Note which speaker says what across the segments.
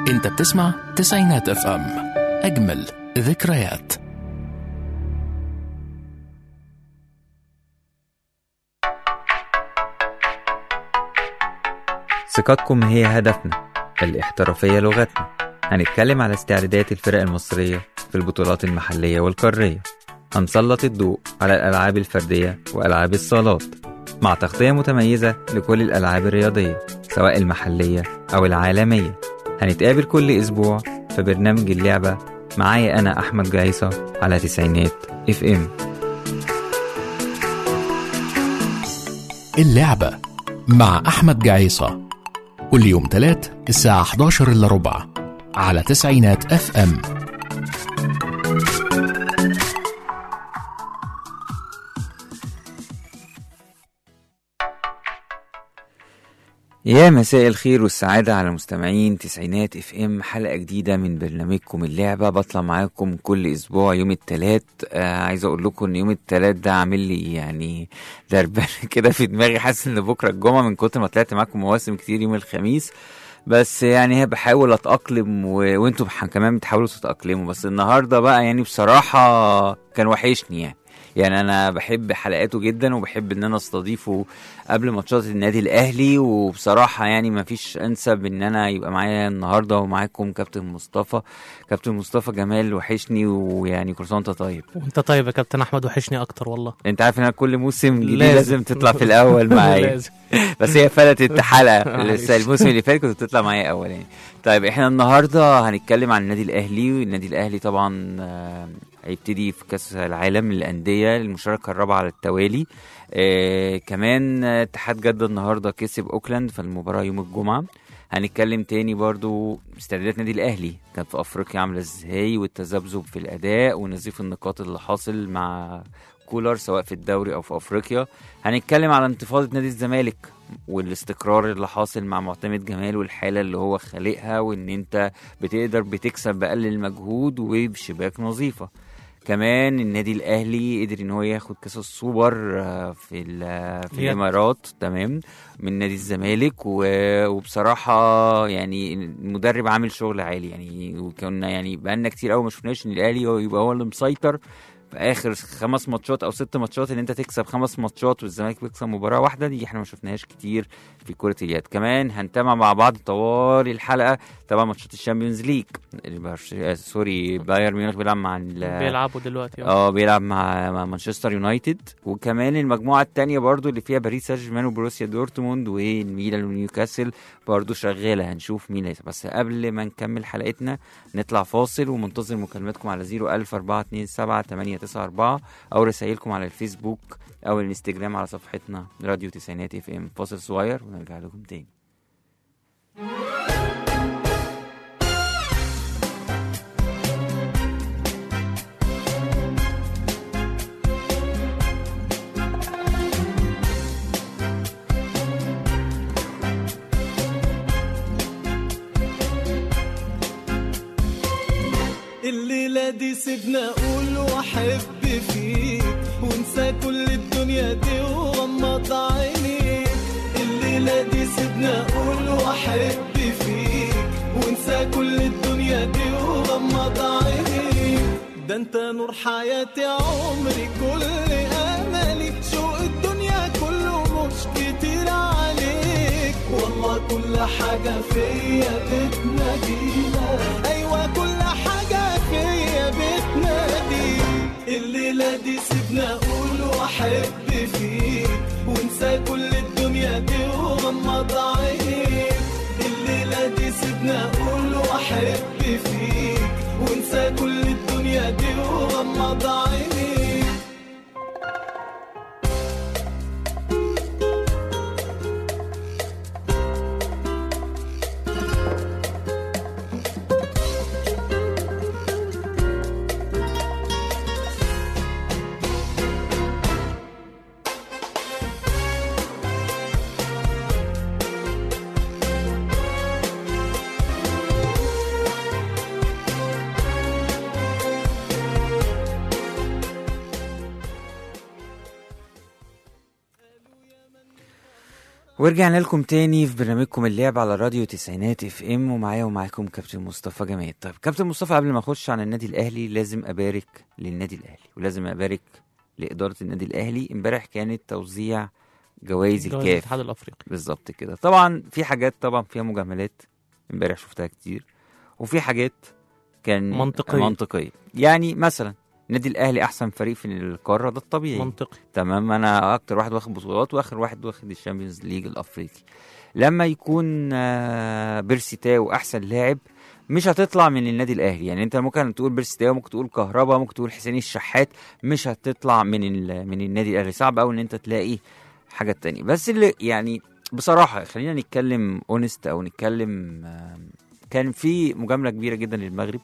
Speaker 1: انت بتسمع تسعينات اف ام اجمل ذكريات
Speaker 2: ثقتكم هي هدفنا الاحترافية لغتنا هنتكلم على استعدادات الفرق المصرية في البطولات المحلية والقارية هنسلط الضوء على الألعاب الفردية وألعاب الصالات مع تغطية متميزة لكل الألعاب الرياضية سواء المحلية أو العالمية هنتقابل كل أسبوع في برنامج اللعبة معايا أنا أحمد جايصة على تسعينات اف ام
Speaker 1: اللعبة مع أحمد جعيصة كل يوم تلات الساعة 11 إلا ربع على تسعينات اف ام
Speaker 2: يا مساء الخير والسعادة على مستمعين تسعينات اف ام حلقة جديدة من برنامجكم اللعبة بطلع معاكم كل اسبوع يوم التلات آه عايز اقول لكم ان يوم التلات ده عامل لي يعني دربان كده في دماغي حاسس ان بكرة الجمعة من كتر ما طلعت معاكم مواسم كتير يوم الخميس بس يعني بحاول اتأقلم و... وانتم بح- كمان بتحاولوا تتأقلموا بس النهاردة بقى يعني بصراحة كان وحشني يعني يعني انا بحب حلقاته جدا وبحب ان انا استضيفه قبل ماتشات النادي الاهلي وبصراحه يعني ما فيش انسب ان انا يبقى معايا النهارده ومعاكم كابتن مصطفى كابتن مصطفى جمال وحشني ويعني كل سنه وانت طيب
Speaker 3: وانت طيب يا كابتن احمد وحشني اكتر والله
Speaker 2: انت عارف ان انا كل موسم جديد
Speaker 3: لازم.
Speaker 2: لازم, تطلع في الاول معايا
Speaker 3: لازم.
Speaker 2: بس هي فلتت حلقه
Speaker 3: معلش.
Speaker 2: لسه الموسم اللي فات كنت بتطلع معايا اول يعني طيب احنا النهارده هنتكلم عن النادي الاهلي والنادي الاهلي طبعا آه، هيبتدي في كاس العالم للانديه المشاركه الرابعه على التوالي آه كمان آه، اتحاد جده النهارده كسب اوكلاند فالمباراه يوم الجمعه هنتكلم تاني برضو استعدادات نادي الاهلي كانت في افريقيا عامله ازاي والتذبذب في الاداء ونزيف النقاط اللي حاصل مع كولر سواء في الدوري او في افريقيا هنتكلم على انتفاضه نادي الزمالك والاستقرار اللي حاصل مع معتمد جمال والحاله اللي هو خالقها وان انت بتقدر بتكسب باقل المجهود وبشباك نظيفه كمان النادي الاهلي قدر ان هو ياخد كاس السوبر آه، في ال- في
Speaker 3: يد.
Speaker 2: الامارات تمام من نادي الزمالك و- وبصراحه يعني المدرب عامل شغل عالي يعني وكنا يعني بقالنا كتير قوي ما شفناش ان الاهلي هو يبقى هو اللي مسيطر في اخر خمس ماتشات او ست ماتشات ان انت تكسب خمس ماتشات والزمالك بيكسب مباراه واحده دي احنا ما شفناهاش كتير في كره اليد كمان هنتابع مع بعض طوال الحلقه طبعا ماتشات الشامبيونز ليج البرش- آه، سوري بايرن ميونخ بيلعب مع ال-
Speaker 3: بيلعبوا دلوقتي اه
Speaker 2: اه بيلعب مع مع مانشستر يونايتد وكمان المجموعه الثانيه برضو اللي فيها باريس سان جيرمان وبروسيا دورتموند والميلان ونيوكاسل برضو شغاله هنشوف مين هيكسب بس قبل ما نكمل حلقتنا نطلع فاصل ومنتظر مكالماتكم على 01000 427 894 او رسائلكم على الفيسبوك او الانستجرام على صفحتنا راديو تسعينات اف ام فاصل صغير ونرجع لكم تاني
Speaker 4: الليلة دي سيبنا أقول وأحب فيك وانسى كل الدنيا دي وغمض عينيك الليلة دي سيبنا أقول وأحب فيك وانسى كل الدنيا دي وغمض عينيك ده انت نور حياتي عمري كل أملي شوق الدنيا كله مش كتير عليك والله كل حاجة فيا بتنادينا أيوة كل حاجة فيا بتناديك الليلة دي سيبنا أقول وأحب فيك وانسى كل الدنيا دي وغمض عينيك الليلة دي سيبنا أقول وأحب فيك وانسى كل الدنيا دي وغمض عينيك
Speaker 2: ورجعنا لكم تاني في برنامجكم اللعب على راديو تسعينات اف ام ومعايا ومعاكم كابتن مصطفى جمال طيب كابتن مصطفى قبل ما اخش عن النادي الاهلي لازم ابارك للنادي الاهلي ولازم ابارك لاداره النادي الاهلي امبارح كانت توزيع جوائز
Speaker 3: جوائز
Speaker 2: الكاف
Speaker 3: الاتحاد الافريقي
Speaker 2: بالظبط كده طبعا في حاجات طبعا فيها مجاملات امبارح شفتها كتير وفي حاجات كان
Speaker 3: منطقية.
Speaker 2: منطقيه يعني مثلا النادي الاهلي احسن فريق في القاره ده الطبيعي
Speaker 3: منطقي
Speaker 2: تمام انا اكتر واحد واخد بطولات واخر واحد واخد الشامبيونز ليج الافريقي لما يكون آه، بيرسي تاو احسن لاعب مش هتطلع من النادي الاهلي يعني انت ممكن تقول بيرسي تاو ممكن تقول كهربا ممكن تقول حسين الشحات مش هتطلع من ال- من النادي الاهلي صعب قوي ان انت تلاقي حاجه تانية بس اللي يعني بصراحه خلينا نتكلم اونست او نتكلم آه، كان في مجامله كبيره جدا للمغرب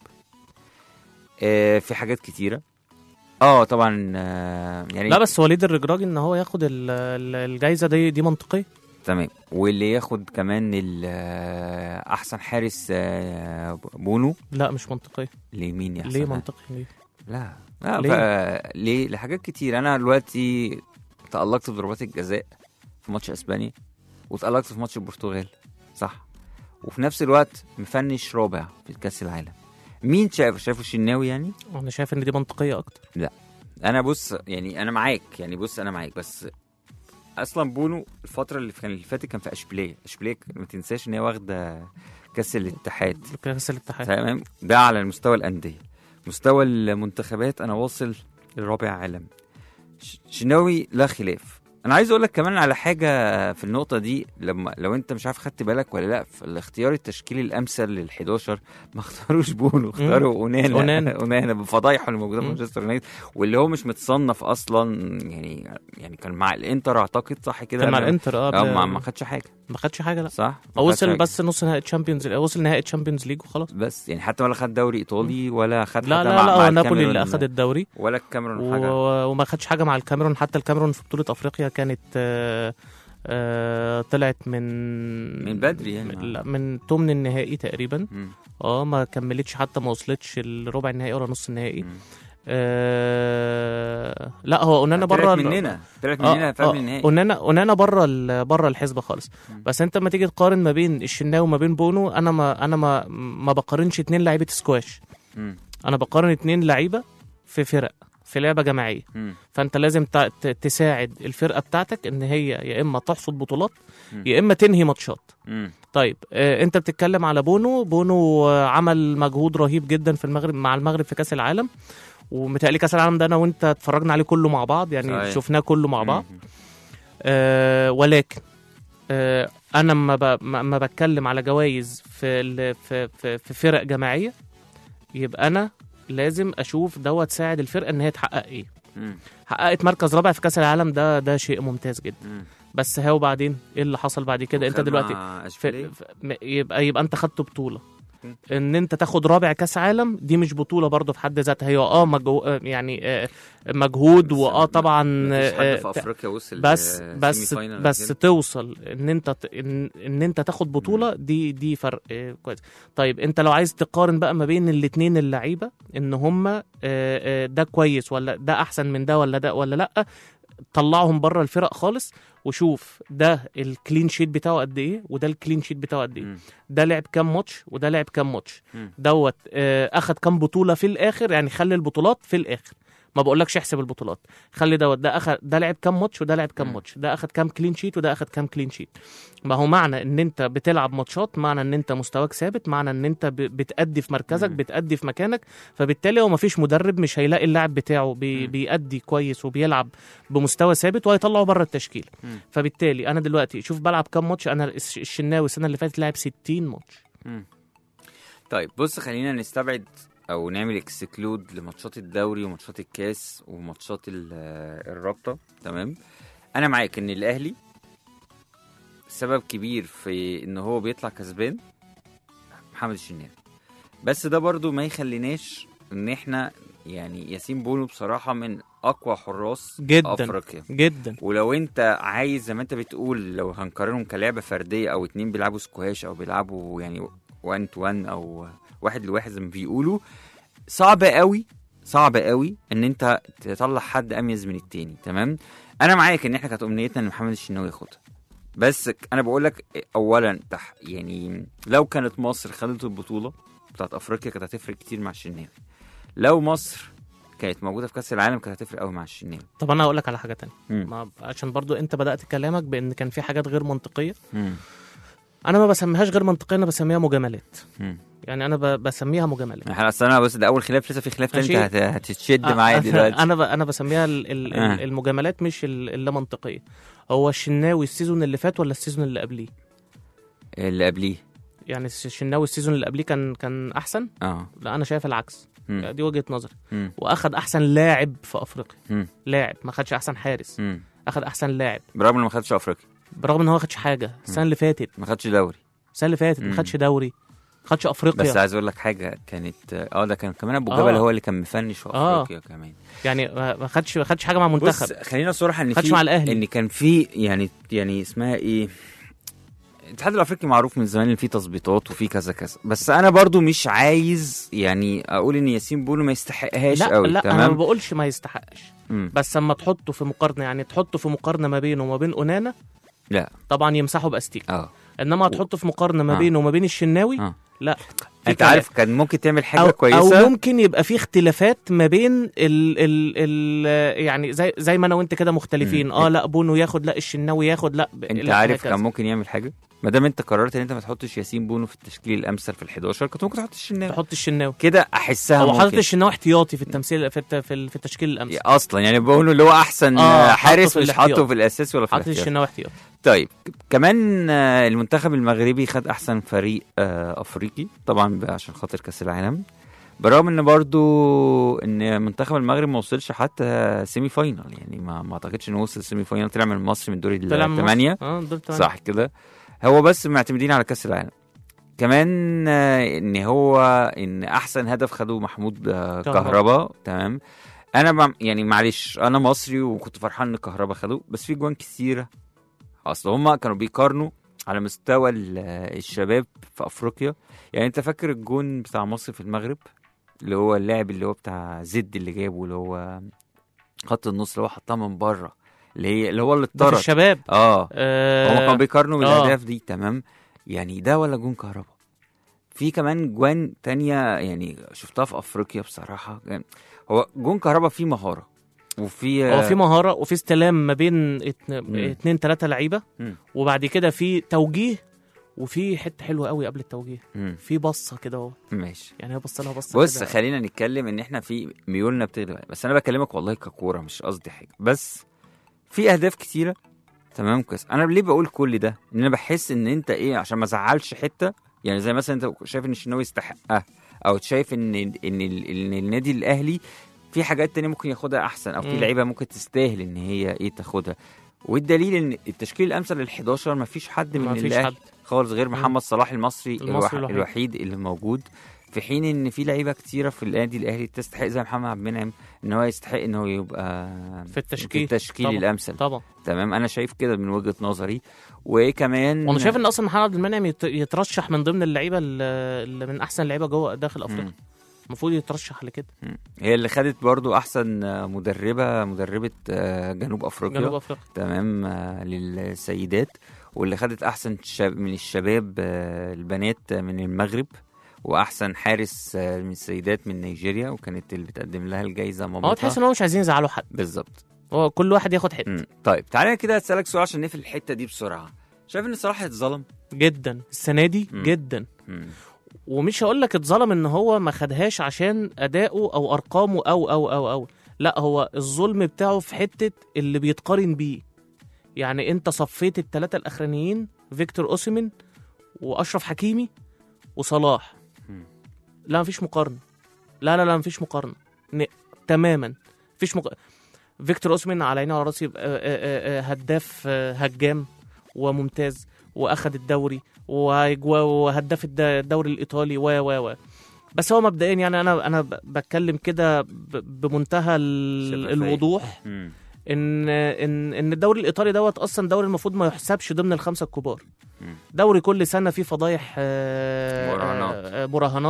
Speaker 2: آه، في حاجات كتيره اه طبعا آه، يعني
Speaker 3: لا بس وليد الرجراجي ان هو ياخد ال- ال- الجايزه دي دي منطقيه
Speaker 2: تمام واللي ياخد كمان ال- آه، احسن حارس آه، بونو
Speaker 3: لا مش منطقيه
Speaker 2: لمين يا
Speaker 3: ليه
Speaker 2: حسن
Speaker 3: منطقي ليه
Speaker 2: لا لا
Speaker 3: ليه؟
Speaker 2: ليه؟ ليه لحاجات كتير انا دلوقتي تألقت في ضربات الجزاء في ماتش اسبانيا وتألقت في ماتش البرتغال صح وفي نفس الوقت مفنش رابع في كاس العالم مين شايف شايفه الشناوي يعني
Speaker 3: انا شايف ان دي منطقيه اكتر
Speaker 2: انا بص يعني انا معاك يعني بص انا معاك بس اصلا بونو الفتره اللي كان اللي فاتت كان في اشبيليه اشبيليه ما تنساش ان هي واخده كاس الاتحاد
Speaker 3: كاس الاتحاد
Speaker 2: تمام ده على المستوى الانديه مستوى المنتخبات انا واصل لرابع عالم ش- شناوي لا خلاف انا عايز اقول لك كمان على حاجه في النقطه دي لما لو انت مش عارف خدت بالك ولا لا في الاختيار التشكيلي الامثل لل11 ما اختاروش بونو اختاروا اونانا
Speaker 3: أونانا.
Speaker 2: اونانا بفضايحه اللي موجوده في
Speaker 3: مم.
Speaker 2: مانشستر يونايتد واللي هو مش متصنف اصلا يعني يعني كان مع الانتر اعتقد صح كده
Speaker 3: كان مع
Speaker 2: أنا-
Speaker 3: الانتر اه
Speaker 2: اه ما
Speaker 3: ب-
Speaker 2: ما خدش حاجه
Speaker 3: ما خدش حاجه لا
Speaker 2: صح ما
Speaker 3: هو
Speaker 2: خدش
Speaker 3: وصل
Speaker 2: حاجة.
Speaker 3: بس نص نهائي تشامبيونز وصل نهائي تشامبيونز ليج وخلاص
Speaker 2: بس يعني حتى ولا خد دوري ايطالي ولا خد
Speaker 3: لا
Speaker 2: حتى
Speaker 3: لا
Speaker 2: مع
Speaker 3: لا
Speaker 2: مع
Speaker 3: هو نابولي اللي
Speaker 2: الكاميرون
Speaker 3: اخد الدوري
Speaker 2: ولا الكاميرون
Speaker 3: و...
Speaker 2: حاجه
Speaker 3: وما خدش حاجه مع الكاميرون حتى الكاميرون في بطوله افريقيا كانت آه، آه، طلعت من
Speaker 2: من بدري يعني.
Speaker 3: من- لا من ثمن النهائي تقريبا
Speaker 2: مم.
Speaker 3: اه ما كملتش حتى ما وصلتش الربع النهائي ولا نص النهائي
Speaker 2: مم.
Speaker 3: آه لا هو اونانا
Speaker 2: طلعت
Speaker 3: بره
Speaker 2: مننا طلعت
Speaker 3: آه،
Speaker 2: مننا في
Speaker 3: آه،
Speaker 2: قبل النهائي
Speaker 3: اونانا اونانا بره ال- بره الحسبه خالص
Speaker 2: مم.
Speaker 3: بس انت لما تيجي تقارن ما بين الشناوي وما بين بونو انا ما انا ما ما بقارنش اتنين لعيبه سكواش
Speaker 2: مم.
Speaker 3: انا بقارن اتنين لعيبه في فرق في لعبه جماعيه
Speaker 2: مم.
Speaker 3: فانت لازم ت- ت- تساعد الفرقه بتاعتك ان هي يا اما تحصد بطولات
Speaker 2: مم.
Speaker 3: يا اما تنهي ماتشات
Speaker 2: مم.
Speaker 3: طيب آه انت بتتكلم على بونو بونو آه عمل مجهود رهيب جدا في المغرب مع المغرب في كاس العالم ومتهيألي كاس العالم ده انا وانت اتفرجنا عليه كله مع بعض يعني
Speaker 2: صحيح.
Speaker 3: شفناه كله مع بعض
Speaker 2: مم.
Speaker 3: آه ولكن آه انا ما ب- ما ما بتكلم على جوائز في ال- في في, في فرق جماعيه يبقى انا لازم اشوف دوت ساعد الفرقه ان هي تحقق ايه
Speaker 2: مم.
Speaker 3: حققت مركز رابع في كاس العالم ده ده شيء ممتاز جدا
Speaker 2: مم.
Speaker 3: بس هو بعدين ايه اللي حصل بعد كده انت
Speaker 2: وخد
Speaker 3: دلوقتي
Speaker 2: مع
Speaker 3: في
Speaker 2: أشبيلية.
Speaker 3: في م- يبقى يبقى انت خدت بطوله
Speaker 2: مم.
Speaker 3: ان انت تاخد رابع كاس عالم دي مش بطوله برضه في حد ذاتها هي اه مجهو آه يعني آه مجهود
Speaker 2: بس
Speaker 3: واه
Speaker 2: ما-
Speaker 3: طبعا
Speaker 2: مفيش حد
Speaker 3: آه
Speaker 2: في افريقيا وصل
Speaker 3: بس
Speaker 2: آه،
Speaker 3: بس
Speaker 2: سيمي فاينال
Speaker 3: بس
Speaker 2: كده.
Speaker 3: توصل ان انت ت- ان, ان انت تاخد بطوله دي دي فرق آه، كويس طيب انت لو عايز تقارن بقى ما بين الاثنين اللعيبه ان هم ده كويس ولا ده احسن من ده ولا ده ولا لا طلعهم بره الفرق خالص وشوف ده الكلين شيت بتاعه قد ايه وده الكلين شيت بتاعه قد ايه
Speaker 2: مم.
Speaker 3: ده لعب كام ماتش وده لعب كام ماتش
Speaker 2: مم.
Speaker 3: دوت آه، اخد كام بطوله في الاخر يعني خلي البطولات في الاخر ما بقولكش احسب البطولات خلي دوت ده اخد ده لعب كام ماتش وده لعب كام
Speaker 2: مم.
Speaker 3: ماتش ده اخد كام كلين شيت وده اخد كام كلين شيت ما هو معنى ان انت بتلعب ماتشات معنى ان انت مستواك ثابت معنى ان انت ب- بتأدي في مركزك
Speaker 2: مم.
Speaker 3: بتأدي في مكانك فبالتالي هو ما فيش مدرب مش هيلاقي اللاعب بتاعه بي
Speaker 2: مم.
Speaker 3: بيأدي كويس وبيلعب بمستوى ثابت وهيطلعه بره التشكيل
Speaker 2: مم.
Speaker 3: فبالتالي انا دلوقتي شوف بلعب كام ماتش انا الش- الشناوي السنه اللي فاتت لعب 60 ماتش
Speaker 2: مم. طيب بص خلينا نستبعد او نعمل اكسكلود لماتشات الدوري وماتشات الكاس وماتشات ال- آه، الرابطه تمام انا معاك ان الاهلي سبب كبير في ان هو بيطلع كسبان محمد الشناوي بس ده برضو ما يخليناش ان احنا يعني ياسين بونو بصراحه من اقوى حراس
Speaker 3: جداً.
Speaker 2: افريقيا
Speaker 3: جدا
Speaker 2: ولو انت عايز زي ما انت بتقول لو هنقارنهم كلعبه فرديه او اتنين بيلعبوا سكواش او بيلعبوا يعني 1 تو 1 او واحد لواحد زي ما بيقولوا صعب قوي صعب قوي ان انت تطلع حد اميز من التاني تمام انا معاك ان احنا كانت امنيتنا ان محمد الشناوي ياخدها بس ك- انا بقول لك اولا تح يعني لو كانت مصر خدت البطوله بتاعت افريقيا كانت هتفرق كتير مع الشناوي لو مصر كانت موجوده في كاس العالم كانت هتفرق قوي مع الشناوي
Speaker 3: طب انا هقول لك على حاجه تانية
Speaker 2: مم.
Speaker 3: ما عشان برضو انت بدات كلامك بان كان في حاجات غير منطقيه
Speaker 2: مم.
Speaker 3: انا ما بسميهاش غير منطقيه انا بسميها مجاملات
Speaker 2: مم.
Speaker 3: يعني انا ب- بسميها مجاملات
Speaker 2: احنا اصل انا بس ده اول خلاف لسه في خلاف تاني
Speaker 3: ماشي.
Speaker 2: انت هت- هتتشد
Speaker 3: آه،
Speaker 2: معايا
Speaker 3: أنا-
Speaker 2: دلوقتي
Speaker 3: انا ب... انا بسميها ال... ال...
Speaker 2: آه.
Speaker 3: ال- المجاملات مش ال- اللا منطقيه هو الشناوي السيزون اللي فات ولا السيزون اللي قبليه
Speaker 2: اللي قبليه
Speaker 3: يعني الس- الشناوي السيزون اللي قبليه كان كان احسن
Speaker 2: اه
Speaker 3: لا انا شايف العكس
Speaker 2: مم.
Speaker 3: دي وجهه نظري
Speaker 2: مم.
Speaker 3: واخد احسن لاعب في افريقيا
Speaker 2: مم.
Speaker 3: لاعب ما خدش احسن حارس
Speaker 2: مم.
Speaker 3: اخد احسن لاعب
Speaker 2: برغم انه ما خدش افريقيا
Speaker 3: برغم ان هو ما خدش حاجه السنه اللي فاتت
Speaker 2: ما خدش دوري
Speaker 3: السنه اللي فاتت
Speaker 2: مم.
Speaker 3: ما خدش دوري ما خدش افريقيا
Speaker 2: بس عايز اقول لك حاجه كانت اه ده كان كمان ابو
Speaker 3: آه.
Speaker 2: جبل هو اللي كان مفنش في
Speaker 3: آه.
Speaker 2: افريقيا كمان
Speaker 3: يعني ما ما خدش ما خدش حاجه مع منتخب
Speaker 2: بص خلينا صراحه ان
Speaker 3: خدش
Speaker 2: في
Speaker 3: مع الأهلي.
Speaker 2: ان كان في يعني يعني اسمها ايه الاتحاد الافريقي معروف من زمان ان فيه تظبيطات وفيه كذا كذا بس انا برضو مش عايز يعني اقول ان ياسين بونو ما يستحقهاش
Speaker 3: لا
Speaker 2: قوي
Speaker 3: لا انا ما
Speaker 2: تمام
Speaker 3: بقولش ما يستحقش
Speaker 2: مم.
Speaker 3: بس اما تحطه في مقارنه يعني تحطه في مقارنه ما بينه وما بين اونانا
Speaker 2: لا
Speaker 3: طبعا يمسحوا باستيك
Speaker 2: اه
Speaker 3: انما هتحطه في مقارنه ما
Speaker 2: آه.
Speaker 3: بينه وما بين الشناوي
Speaker 2: آه.
Speaker 3: لا في
Speaker 2: انت
Speaker 3: كلام.
Speaker 2: عارف كان ممكن تعمل حاجه
Speaker 3: أو,
Speaker 2: كويسه
Speaker 3: او ممكن يبقى في اختلافات ما بين ال ال ال يعني زي زي ما انا وانت كده مختلفين
Speaker 2: مم.
Speaker 3: اه لا بونو ياخد لا الشناوي ياخد لا ب-
Speaker 2: انت
Speaker 3: لا
Speaker 2: عارف
Speaker 3: هكذا.
Speaker 2: كان ممكن يعمل حاجه ما دام انت قررت ان انت ما تحطش ياسين بونو في التشكيل الامثل في ال11 كنت ممكن تحط الشناوي
Speaker 3: تحط الشناوي
Speaker 2: كده احسها
Speaker 3: هو حاطط
Speaker 2: ممكن
Speaker 3: الشناوي احتياطي في التمثيل في الت- في, ال- في التشكيل الامثل
Speaker 2: اصلا يعني بونو اللي هو احسن
Speaker 3: آه،
Speaker 2: آه
Speaker 3: حطه
Speaker 2: حارس
Speaker 3: في
Speaker 2: مش
Speaker 3: الاحتياط.
Speaker 2: حاطه في الاساس ولا في
Speaker 3: حاطط
Speaker 2: الاحتياط
Speaker 3: الشناوي احتياطي
Speaker 2: طيب كمان آه، المنتخب المغربي خد احسن فريق آه، افريقي طبعا ب- عشان خاطر كاس العالم برغم ان برضو ان منتخب المغرب ما وصلش حتى سيمي فاينال يعني ما ما اعتقدش انه وصل سيمي فاينال طلع من مصر من دور
Speaker 3: طلع من مصر.
Speaker 2: الثمانيه
Speaker 3: اه دول تمانية.
Speaker 2: صح كده هو بس معتمدين على كاس العالم كمان آه، ان هو ان احسن هدف خده محمود آه،
Speaker 3: كهربا.
Speaker 2: كهربا تمام انا بع- يعني معلش انا مصري وكنت فرحان ان كهربا خده بس في جوان كتيره اصل هما كانوا بيقارنوا على مستوى ال- الشباب في افريقيا يعني انت فاكر الجون بتاع مصر في المغرب اللي هو اللاعب اللي هو بتاع زد اللي جابه اللي هو خط النص اللي هو حطها من بره اللي هي اللي هو اللي
Speaker 3: ده في
Speaker 2: اتطرد
Speaker 3: الشباب
Speaker 2: اه
Speaker 3: آه
Speaker 2: هما كانوا بيقارنوا
Speaker 3: آه.
Speaker 2: بالاهداف دي تمام يعني ده ولا جون كهربا في كمان جوان تانية يعني شفتها في افريقيا بصراحه يعني هو جون كهربا فيه مهاره وفي
Speaker 3: هو في مهاره وفي استلام ما بين اتن-
Speaker 2: مم.
Speaker 3: اتنين تلاته لعيبه
Speaker 2: مم.
Speaker 3: وبعد كده في توجيه وفي حته حلوه قوي قبل التوجيه
Speaker 2: مم.
Speaker 3: في بصه كده اهو
Speaker 2: ماشي
Speaker 3: يعني هي بص لها بصه
Speaker 2: بص
Speaker 3: كده.
Speaker 2: خلينا نتكلم ان احنا في ميولنا بتغلب بس انا بكلمك والله ككوره مش قصدي حاجه بس في اهداف كتيره تمام كويس انا ليه بقول كل ده ان انا بحس ان انت ايه عشان ما ازعلش حته يعني زي مثلا انت شايف ان الشناوي يستحقها او شايف ان ان ال- ان النادي الاهلي في حاجات تانية ممكن ياخدها احسن او في
Speaker 3: مم.
Speaker 2: لعيبه ممكن تستاهل ان هي ايه تاخدها والدليل ان التشكيل الامثل لل 11 ما فيش حد من
Speaker 3: ما فيش
Speaker 2: الاهلي
Speaker 3: حد
Speaker 2: خالص غير محمد صلاح المصري,
Speaker 3: المصري
Speaker 2: الوح...
Speaker 3: الوحيد.
Speaker 2: الوحيد اللي موجود في حين ان في لعيبه كتيره في النادي الاهلي تستحق زي محمد عبد المنعم ان هو يستحق ان هو يبقى
Speaker 3: في التشكيل.
Speaker 2: في التشكيل
Speaker 3: طبعا.
Speaker 2: الامثل
Speaker 3: طبعا
Speaker 2: تمام انا شايف كده من وجهه نظري وكمان
Speaker 3: وانا شايف ان اصلا محمد عبد المنعم يت- يترشح من ضمن اللعيبه اللي اللي من احسن لعيبه جوه داخل افريقيا
Speaker 2: مم.
Speaker 3: المفروض يترشح لكده
Speaker 2: مم. هي اللي خدت برضو احسن آه، مدربه مدربه آه، جنوب افريقيا
Speaker 3: جنوب افريقيا
Speaker 2: تمام آه، للسيدات واللي خدت احسن شاب من الشباب آه، البنات آه، من المغرب واحسن حارس آه، من السيدات من نيجيريا وكانت اللي بتقدم لها الجائزه
Speaker 3: اه
Speaker 2: مامتها
Speaker 3: تحس ان هو مش عايزين يزعلوا حد
Speaker 2: بالظبط
Speaker 3: هو كل واحد ياخد حته
Speaker 2: مم. طيب تعالى كده اسالك سؤال عشان نقفل الحته دي بسرعه شايف ان صلاح اتظلم
Speaker 3: جدا السنه دي
Speaker 2: مم.
Speaker 3: جدا
Speaker 2: مم.
Speaker 3: ومش هقول لك اتظلم ان هو ما خدهاش عشان اداؤه او ارقامه او او او او لا هو الظلم بتاعه في حته اللي بيتقارن بيه يعني انت صفيت الثلاثه الاخرانيين فيكتور اوسيمين واشرف حكيمي وصلاح
Speaker 2: مم.
Speaker 3: لا مفيش مقارنه لا لا لا مفيش مقارنه ن... تماما مفيش مق... فيكتور اوسيمين على عيني وعلى راسي آه، آه، آه، آه، هداف آه، هجام وممتاز واخد الدوري وهيج- وهداف الد- الدوري الايطالي و و و بس هو مبدئيا يعني انا انا ب- بتكلم كده ب- بمنتهى ال-
Speaker 2: شفافية.
Speaker 3: الوضوح
Speaker 2: مم.
Speaker 3: ان ان ان الدوري الايطالي دوت اصلا دوري المفروض ما يحسبش ضمن الخمسه الكبار
Speaker 2: مم.
Speaker 3: دوري كل سنه فيه فضايح آه،
Speaker 2: مراهنات.
Speaker 3: آه، مراهنات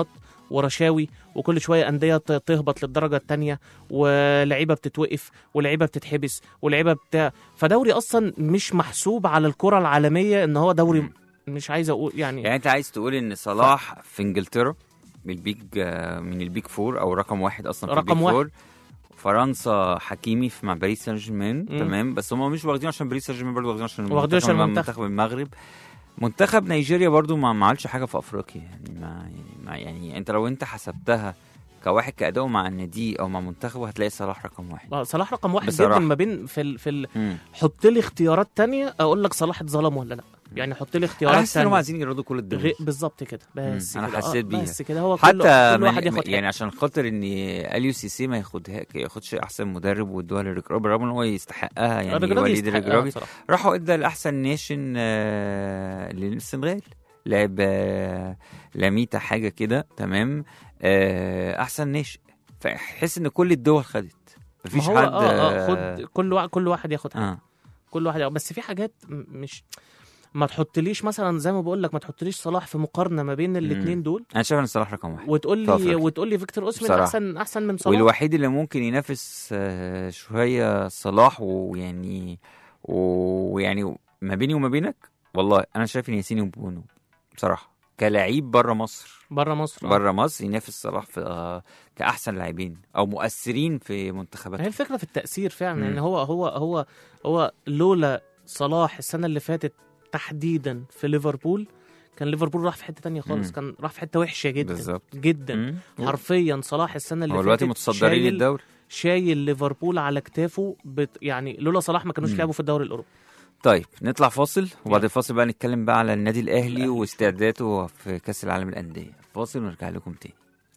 Speaker 3: ورشاوي وكل شويه انديه ت- تهبط للدرجه الثانيه ولعيبه بتتوقف ولعيبه بتتحبس ولعيبه بتاع فدوري اصلا مش محسوب على الكره العالميه ان هو دوري
Speaker 2: مم.
Speaker 3: مش عايز اقول يعني,
Speaker 2: يعني انت عايز تقول ان صلاح في انجلترا من البيج آه، من البيج فور او رقم واحد اصلا في
Speaker 3: رقم
Speaker 2: البيج
Speaker 3: واحد.
Speaker 2: فور فرنسا حكيمي في مع باريس سان جيرمان
Speaker 3: مم.
Speaker 2: تمام بس هم مش واخدين عشان باريس سان جيرمان برضه واخدين عشان
Speaker 3: واخدين عشان
Speaker 2: المنتخب-
Speaker 3: المنتخب.
Speaker 2: منتخب المغرب منتخب نيجيريا برضه ما ما عملش حاجه في افريقيا يعني ما يعني, ما يعني انت لو انت حسبتها كواحد كاداء مع النادي او مع منتخبه هتلاقي صلاح رقم واحد
Speaker 3: آه، صلاح رقم واحد
Speaker 2: بصراحة.
Speaker 3: جدا ما بين في ال... في ال...
Speaker 2: مم.
Speaker 3: حط لي اختيارات تانية اقول لك صلاح اتظلم ولا لا يعني حط لي
Speaker 2: انا
Speaker 3: اختيارات
Speaker 2: حاسس ان هم
Speaker 3: تانية
Speaker 2: عايزين يردوا كل الدوري
Speaker 3: غي... بالظبط كده بس
Speaker 2: مم، أنا
Speaker 3: كده. آه،
Speaker 2: حسيت بيها.
Speaker 3: بس كده هو كل,
Speaker 2: حتى
Speaker 3: كل واحد
Speaker 2: من
Speaker 3: ياخد
Speaker 2: يعني عشان خاطر ان اليو سي سي ما ياخدها ما ياخدش احسن مدرب وادوها للرجراجي بالرغم ان هو يستحقها يعني
Speaker 3: الرجراجي
Speaker 2: وليد
Speaker 3: يستحقها
Speaker 2: الرجراجي
Speaker 3: بصراحة.
Speaker 2: راحوا ادى لاحسن نيشن آه، للسنغال لعب آه، لاميتا حاجه كده تمام آه، احسن نيشن فحس ان كل الدول خدت
Speaker 3: ما
Speaker 2: مفيش
Speaker 3: هو
Speaker 2: حد
Speaker 3: اه اه خد كل واحد كل واحد ياخد حاجة.
Speaker 2: اه
Speaker 3: كل واحد ياخد. بس في حاجات م- مش ما تحطليش مثلا زي ما بقول لك ما تحطليش صلاح في مقارنه ما بين الاثنين دول
Speaker 2: انا شايف ان صلاح رقم واحد
Speaker 3: وتقول
Speaker 2: في
Speaker 3: لي
Speaker 2: أفريقيا.
Speaker 3: وتقول لي فيكتور اوسمن
Speaker 2: بصراحة.
Speaker 3: احسن احسن من صلاح
Speaker 2: والوحيد اللي ممكن ينافس آه، شويه صلاح ويعني ويعني ما بيني وما بينك والله انا شايف ان ياسين وبونو بصراحه كلاعب بره مصر
Speaker 3: بره مصر آه.
Speaker 2: بره مصر ينافس صلاح في آه، كاحسن لاعبين او مؤثرين في منتخبات
Speaker 3: هي الفكره في التاثير فعلا
Speaker 2: مم.
Speaker 3: يعني هو هو هو هو لولا صلاح السنه اللي فاتت تحديدا في ليفربول كان ليفربول راح في حته تانية خالص
Speaker 2: مم.
Speaker 3: كان راح في حته وحشه جدا
Speaker 2: بالظبط.
Speaker 3: جدا
Speaker 2: مم.
Speaker 3: حرفيا صلاح السنه اللي
Speaker 2: هو
Speaker 3: فاتت
Speaker 2: دلوقتي متصدرين
Speaker 3: شايل
Speaker 2: الدوري
Speaker 3: شايل ليفربول على كتافه بت يعني لولا صلاح ما كانوش
Speaker 2: مم.
Speaker 3: لعبوا في الدوري الاوروبي
Speaker 2: طيب نطلع فاصل وبعد
Speaker 3: يلا.
Speaker 2: الفاصل بقى نتكلم بقى على النادي الاهلي
Speaker 3: الأهلي.
Speaker 2: واستعداده في كاس العالم للانديه فاصل ونرجع لكم تاني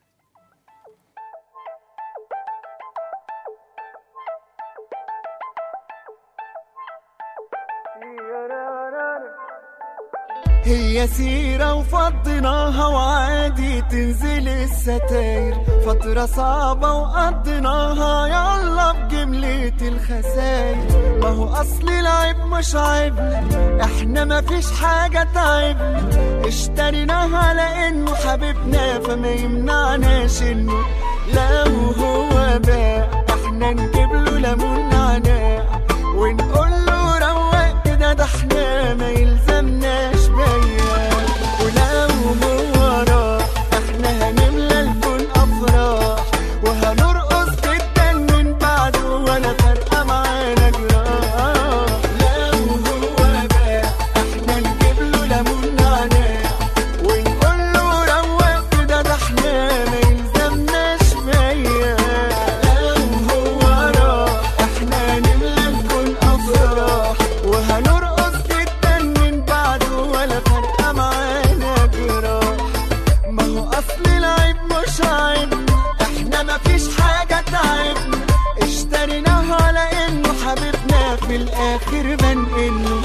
Speaker 4: هي سيرة وفضيناها وعادي تنزل الستاير فترة صعبة وقضيناها يلا بجملة الخساير ما هو أصل العيب مش عيبنا احنا ما فيش حاجة تعبنا اشتريناها لأنه حبيبنا فما يمنعناش انه لو هو باع احنا نجيب له ليمون نعناع ونقول له روق كده ده احنا ما يلزمناش بيا ولو هو راح احنا هنملى الكون افراح وهنرقص جدا من بعده ولا فارقه معانا جراح لو هو باع احنا نجيب له ليمون نعناع ونقول له روق كده ده احنا ما يلزمناش بيا لو هو راح احنا نملى الكون افراح وهنرقص جدا من بعده ولا فارقه معانا جراح ما هو اصل العيب مش عيبنا احنا ما فيش حاجه تعبنا اشتريناها لانه حبيبنا في الاخر بنقله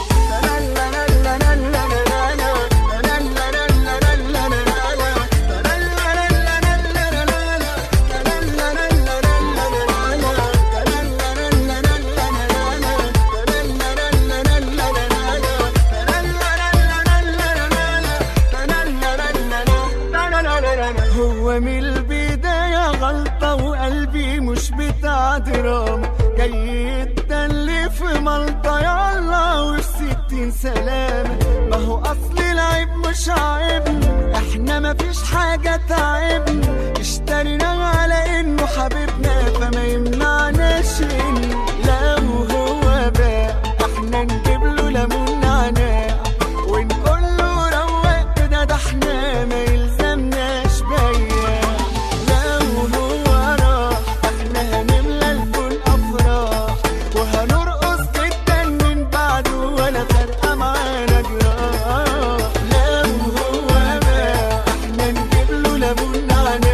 Speaker 4: هو من البداية غلطة وقلبي مش بتاع دراما جاي يتدلي في ملطة يلا وفي ستين سلامة ما هو أصل العيب مش عيبنا احنا ما فيش حاجة تعبنا اشتريناه على انه حبيبنا فما يمنعناش انه لو هو باع احنا نجيب له ليمون نعناع ونقول له روق كده ده احنا ما يلزمناش بيا لو هو راح احنا هنملى الكون افراح وهنرقص جدا من بعده ولا فارقه معانا جراح لو هو باع احنا نجيب له ليمون نعناع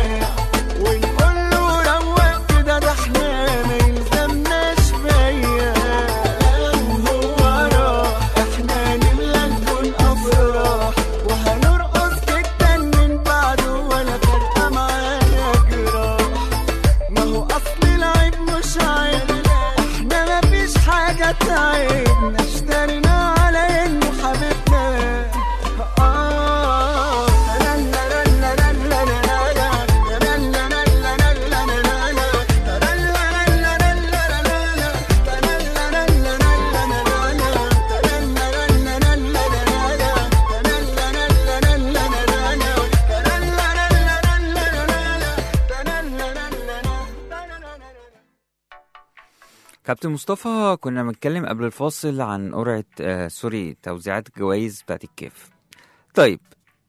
Speaker 2: كابتن مصطفى كنا بنتكلم قبل الفاصل عن قرعة آه سوري توزيعات الجوائز بتاعت الكاف طيب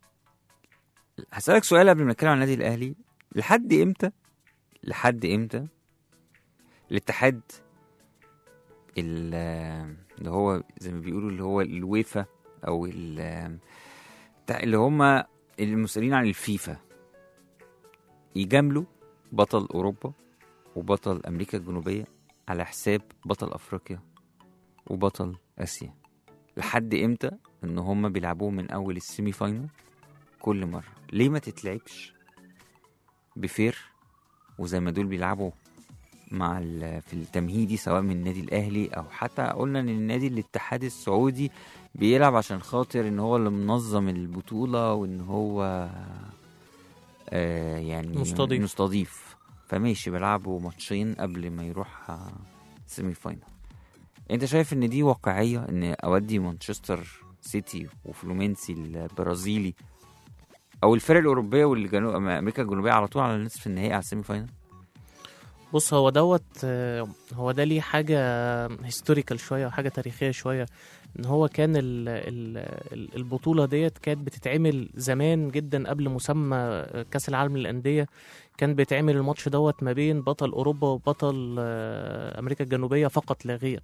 Speaker 2: هسألك سؤال قبل ما نتكلم عن النادي الأهلي لحد إمتى لحد إمتى الاتحاد ال- آه، اللي هو زي ما بيقولوا اللي هو الويفا أو ال- آه، بتاع- اللي هم المسؤولين عن الفيفا يجاملوا بطل أوروبا وبطل أمريكا الجنوبية على حساب بطل افريقيا وبطل اسيا لحد امتى ان هم بيلعبوه من اول السيمي فاينل كل مره ليه ما تتلعبش بفير وزي ما دول بيلعبوا مع ال- في التمهيدي سواء من النادي الاهلي او حتى قلنا ان النادي الاتحاد السعودي بيلعب عشان خاطر ان هو اللي منظم البطوله وان هو آه يعني
Speaker 3: مستضيف.
Speaker 2: مستضيف فماشي بيلعبوا ماتشين قبل ما يروح آه، سيمي فاينل انت شايف ان دي واقعيه ان اودي مانشستر سيتي وفلومينسي البرازيلي او الفرق الاوروبيه والجنوب امريكا الجنوبيه على طول على نصف النهائي على السيمي فاينل
Speaker 3: بص هو دوت آه، هو ده ليه حاجة هيستوريكال شوية وحاجة تاريخية شوية ان هو كان ال ال ال- البطولة ديت كانت بتتعمل زمان جدا قبل مسمى كأس العالم للأندية كان بيتعمل الماتش دوت ما بين بطل أوروبا وبطل آه، أمريكا الجنوبية فقط لا غير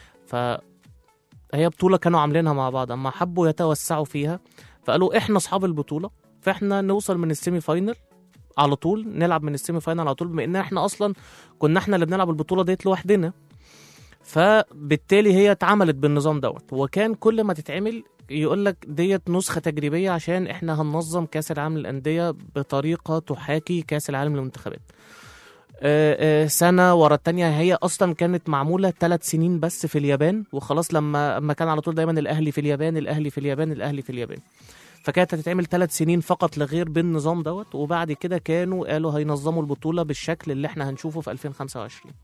Speaker 3: فهي بطولة كانوا عاملينها مع بعض أما حبوا يتوسعوا فيها فقالوا إحنا أصحاب البطولة فإحنا نوصل من السيمي فاينل على طول نلعب من السيمي فاينل على طول بما ان احنا اصلا كنا احنا اللي بنلعب البطوله ديت لوحدنا فبالتالي هي اتعملت بالنظام دوت وكان كل ما تتعمل يقول لك ديت نسخه تجريبيه عشان احنا هننظم كاس العالم للانديه بطريقه تحاكي كاس العالم للمنتخبات آه، آه، سنه ورا التانية هي اصلا كانت معموله ثلاث سنين بس في اليابان وخلاص لما اما كان على طول دايما الاهلي في اليابان الاهلي في اليابان الاهلي في اليابان فكانت هتتعمل ثلاث سنين فقط لغير بالنظام دوت وبعد كده كانوا قالوا هينظموا البطوله بالشكل اللي احنا هنشوفه في 2025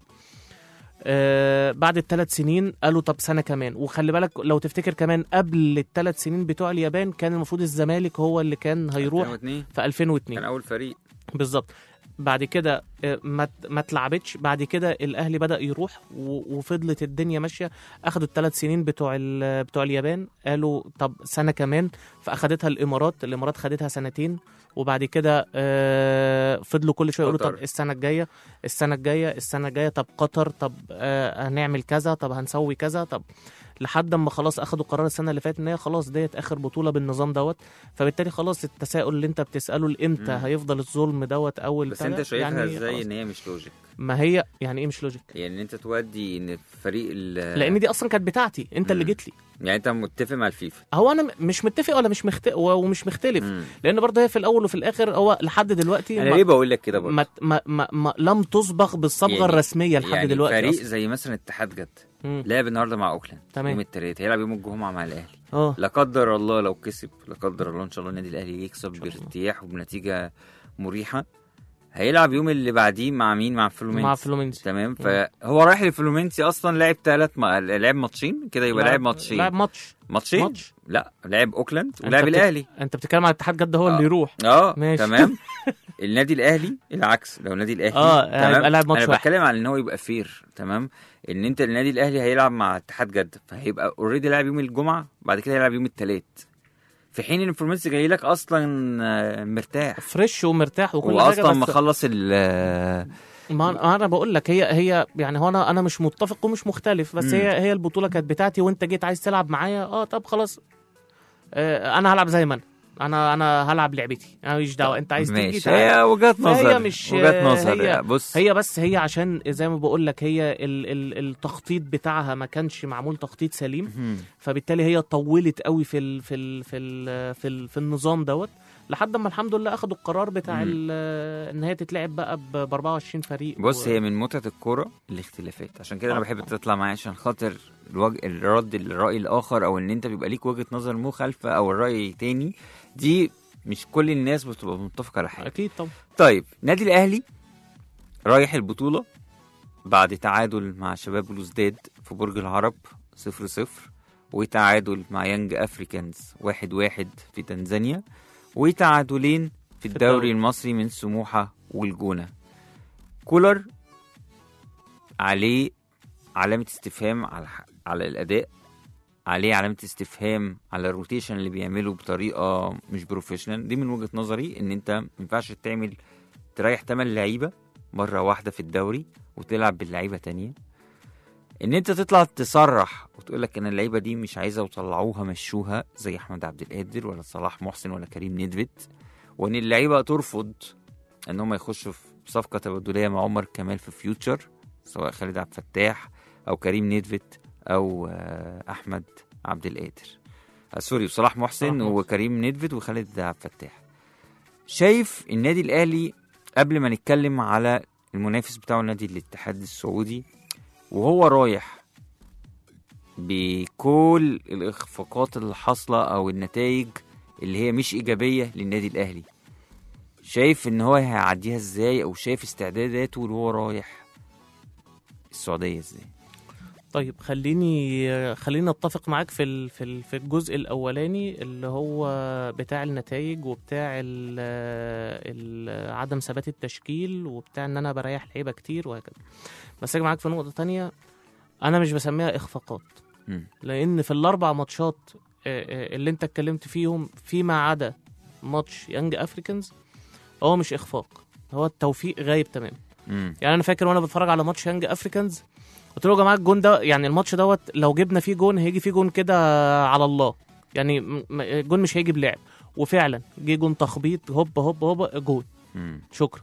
Speaker 3: آه بعد الثلاث سنين قالوا طب سنه كمان وخلي بالك لو تفتكر كمان قبل الثلاث سنين بتوع اليابان كان المفروض الزمالك هو اللي كان هيروح
Speaker 2: 2002
Speaker 3: في 2002
Speaker 2: كان اول فريق
Speaker 3: بالظبط بعد كده آه، ما ما اتلعبتش بعد كده الاهلي بدا يروح و- وفضلت الدنيا ماشيه اخدوا الثلاث سنين بتوع ال- بتوع اليابان قالوا طب سنه كمان فاخدتها الامارات الامارات خدتها سنتين وبعد كده آه، فضلوا كل شويه يقولوا
Speaker 2: قطر.
Speaker 3: طب السنه الجايه السنه الجايه السنه الجايه طب قطر طب آه، هنعمل كذا طب هنسوي كذا طب لحد اما خلاص اخدوا قرار السنه اللي فاتت ان هي خلاص ديت اخر بطوله بالنظام دوت فبالتالي خلاص التساؤل اللي انت بتساله لامتى
Speaker 2: مم.
Speaker 3: هيفضل الظلم دوت اول
Speaker 2: بس
Speaker 3: بتاع
Speaker 2: انت
Speaker 3: ده؟
Speaker 2: شايفها
Speaker 3: يعني
Speaker 2: ازاي
Speaker 3: خلاص.
Speaker 2: ان هي مش لوجيك
Speaker 3: ما هي يعني ايه مش لوجيك
Speaker 2: يعني ان انت تودي ان فريق ال-
Speaker 3: لان دي اصلا كانت بتاعتي انت اللي
Speaker 2: مم.
Speaker 3: جيت لي
Speaker 2: يعني انت متفق مع الفيفا
Speaker 3: هو انا م- مش متفق ولا مش مخت... ومش مختلف
Speaker 2: مم.
Speaker 3: لان برضه هي في الاول وفي الاخر هو لحد دلوقتي
Speaker 2: انا
Speaker 3: ما...
Speaker 2: ليه بقول لك كده برضه
Speaker 3: ما... ما... ما... ما... لم تصبغ بالصبغه
Speaker 2: يعني-
Speaker 3: الرسميه لحد
Speaker 2: يعني
Speaker 3: دلوقتي
Speaker 2: فريق
Speaker 3: أصلاً.
Speaker 2: زي مثلا اتحاد جد
Speaker 3: مم.
Speaker 2: لعب النهارده مع اوكلاند
Speaker 3: تمام.
Speaker 2: يوم التلات هيلعب يوم الجمعه مع الاهلي
Speaker 3: اه
Speaker 2: لا قدر الله لو كسب لا قدر الله ان شاء الله النادي الاهلي يكسب
Speaker 3: شاء الله.
Speaker 2: بارتياح وبنتيجه مريحه هيلعب يوم اللي بعديه مع مين مع فلومينسي
Speaker 3: مع فلومينسي
Speaker 2: تمام فهو رايح لفلومينسي اصلا لعب ثلاث ما... لعب ماتشين كده يبقى لعب ماتشين
Speaker 3: لعب ماتش
Speaker 2: ماتشين
Speaker 3: ماتش
Speaker 2: لا لعب اوكلاند
Speaker 3: أنت
Speaker 2: ولعب
Speaker 3: بت-
Speaker 2: الاهلي
Speaker 3: انت بتتكلم على اتحاد جده هو
Speaker 2: آه.
Speaker 3: اللي يروح
Speaker 2: اه
Speaker 3: ماشي.
Speaker 2: تمام النادي الاهلي العكس لو النادي الاهلي
Speaker 3: آه،
Speaker 2: تمام
Speaker 3: هيبقى لاعب ماتش
Speaker 2: انا
Speaker 3: واحد.
Speaker 2: بتكلم على ان هو يبقى فير تمام ان انت النادي الاهلي هيلعب مع اتحاد جده فهيبقى اوريدي لاعب يوم الجمعه بعد كده هيلعب يوم الثلاث في حين ان فلومينسي جاي لك اصلا آه، مرتاح
Speaker 3: فريش ومرتاح وكل
Speaker 2: هو
Speaker 3: حاجه
Speaker 2: اصلا
Speaker 3: بس
Speaker 2: مخلص ال آه،
Speaker 3: ما ما انا بقول لك هي هي يعني هو انا انا مش متفق ومش مختلف بس
Speaker 2: مم.
Speaker 3: هي هي البطوله كانت بتاعتي وانت جيت عايز تلعب معايا اه طب خلاص آه انا هلعب زي ما انا انا انا هلعب لعبتي انا ماليش دعوه انت عايز تيجي
Speaker 2: ماشي
Speaker 3: تعالى.
Speaker 2: هي وجهات
Speaker 3: فهي
Speaker 2: نظر
Speaker 3: مش-
Speaker 2: وجهات نظر
Speaker 3: هي-
Speaker 2: بص
Speaker 3: هي بس هي عشان زي ما بقول لك هي ال ال التخطيط بتاعها ما كانش معمول تخطيط سليم
Speaker 2: مم.
Speaker 3: فبالتالي هي طولت قوي في ال في ال في ال في, ال في النظام دوت لحد ما الحمد لله اخدوا القرار بتاع
Speaker 2: مم.
Speaker 3: ال- ان هي تتلعب بقى ب 24 فريق
Speaker 2: بص
Speaker 3: و-
Speaker 2: هي من متعه الكوره الاختلافات عشان كده انا
Speaker 3: آه.
Speaker 2: بحب تطلع معايا عشان خاطر الوج... الرد الراي الاخر او ان انت بيبقى ليك وجهه نظر مخالفه او الراي تاني دي مش كل الناس بتبقى متفقه على حاجه
Speaker 3: اكيد طبعا
Speaker 2: طيب نادي الاهلي رايح البطوله بعد تعادل مع شباب بلوزداد في برج العرب 0 0 وتعادل مع يانج افريكانز 1 1 في تنزانيا وتعادلين في الدوري
Speaker 3: الدوري.
Speaker 2: المصري من سموحه والجونه كولر عليه علامه استفهام على ح- على الاداء عليه علامه استفهام على الروتيشن اللي بيعمله بطريقه مش بروفيشنال دي من وجهه نظري ان انت ما ينفعش تعمل تريح 8 لعيبه مره واحده في الدوري وتلعب باللعيبه تانية ان انت تطلع تصرح وتقول لك ان اللعيبه دي مش عايزه وطلعوها مشوها زي احمد عبد القادر ولا صلاح محسن ولا كريم ندفت وان اللعيبه ترفض ان هم يخشوا في صفقه تبادليه مع عمر كمال في فيوتشر سواء خالد عبد الفتاح او كريم ندفت او آه، احمد عبد القادر آه، سوري وصلاح محسن
Speaker 3: صلاح محسن.
Speaker 2: وكريم ندفت وخالد عبد الفتاح شايف النادي الاهلي قبل ما نتكلم على المنافس بتاعه نادي الاتحاد السعودي وهو رايح بكل الاخفاقات اللي حاصله او النتائج اللي هي مش ايجابيه للنادي الاهلي شايف ان هو هيعديها ازاي او شايف استعداداته وهو رايح السعوديه ازاي
Speaker 3: طيب خليني خليني اتفق معاك في ال- في ال- في الجزء الاولاني اللي هو بتاع النتائج وبتاع ال ال عدم ثبات التشكيل وبتاع ان انا بريح لعيبه كتير وهكذا بس اجي معاك في نقطه تانية انا مش بسميها اخفاقات
Speaker 2: مم.
Speaker 3: لان في الاربع ماتشات آه، آه، اللي انت اتكلمت فيهم فيما عدا ماتش يانج افريكانز هو مش اخفاق هو التوفيق غايب تماما
Speaker 2: مم.
Speaker 3: يعني انا فاكر وانا بتفرج على ماتش يانج افريكانز قلت له يا جماعه الجون ده يعني الماتش دوت لو جبنا فيه جون هيجي فيه جون كده على الله يعني م- م- الجون مش هيجي بلعب وفعلا جه جون تخبيط هوب هوب هوب جون
Speaker 2: مم.
Speaker 3: شكرا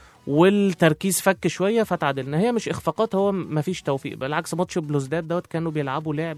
Speaker 3: والتركيز فك شويه فتعادلنا هي مش اخفاقات هو مفيش توفيق بالعكس ماتش بلوزداد دوت كانوا بيلعبوا لعب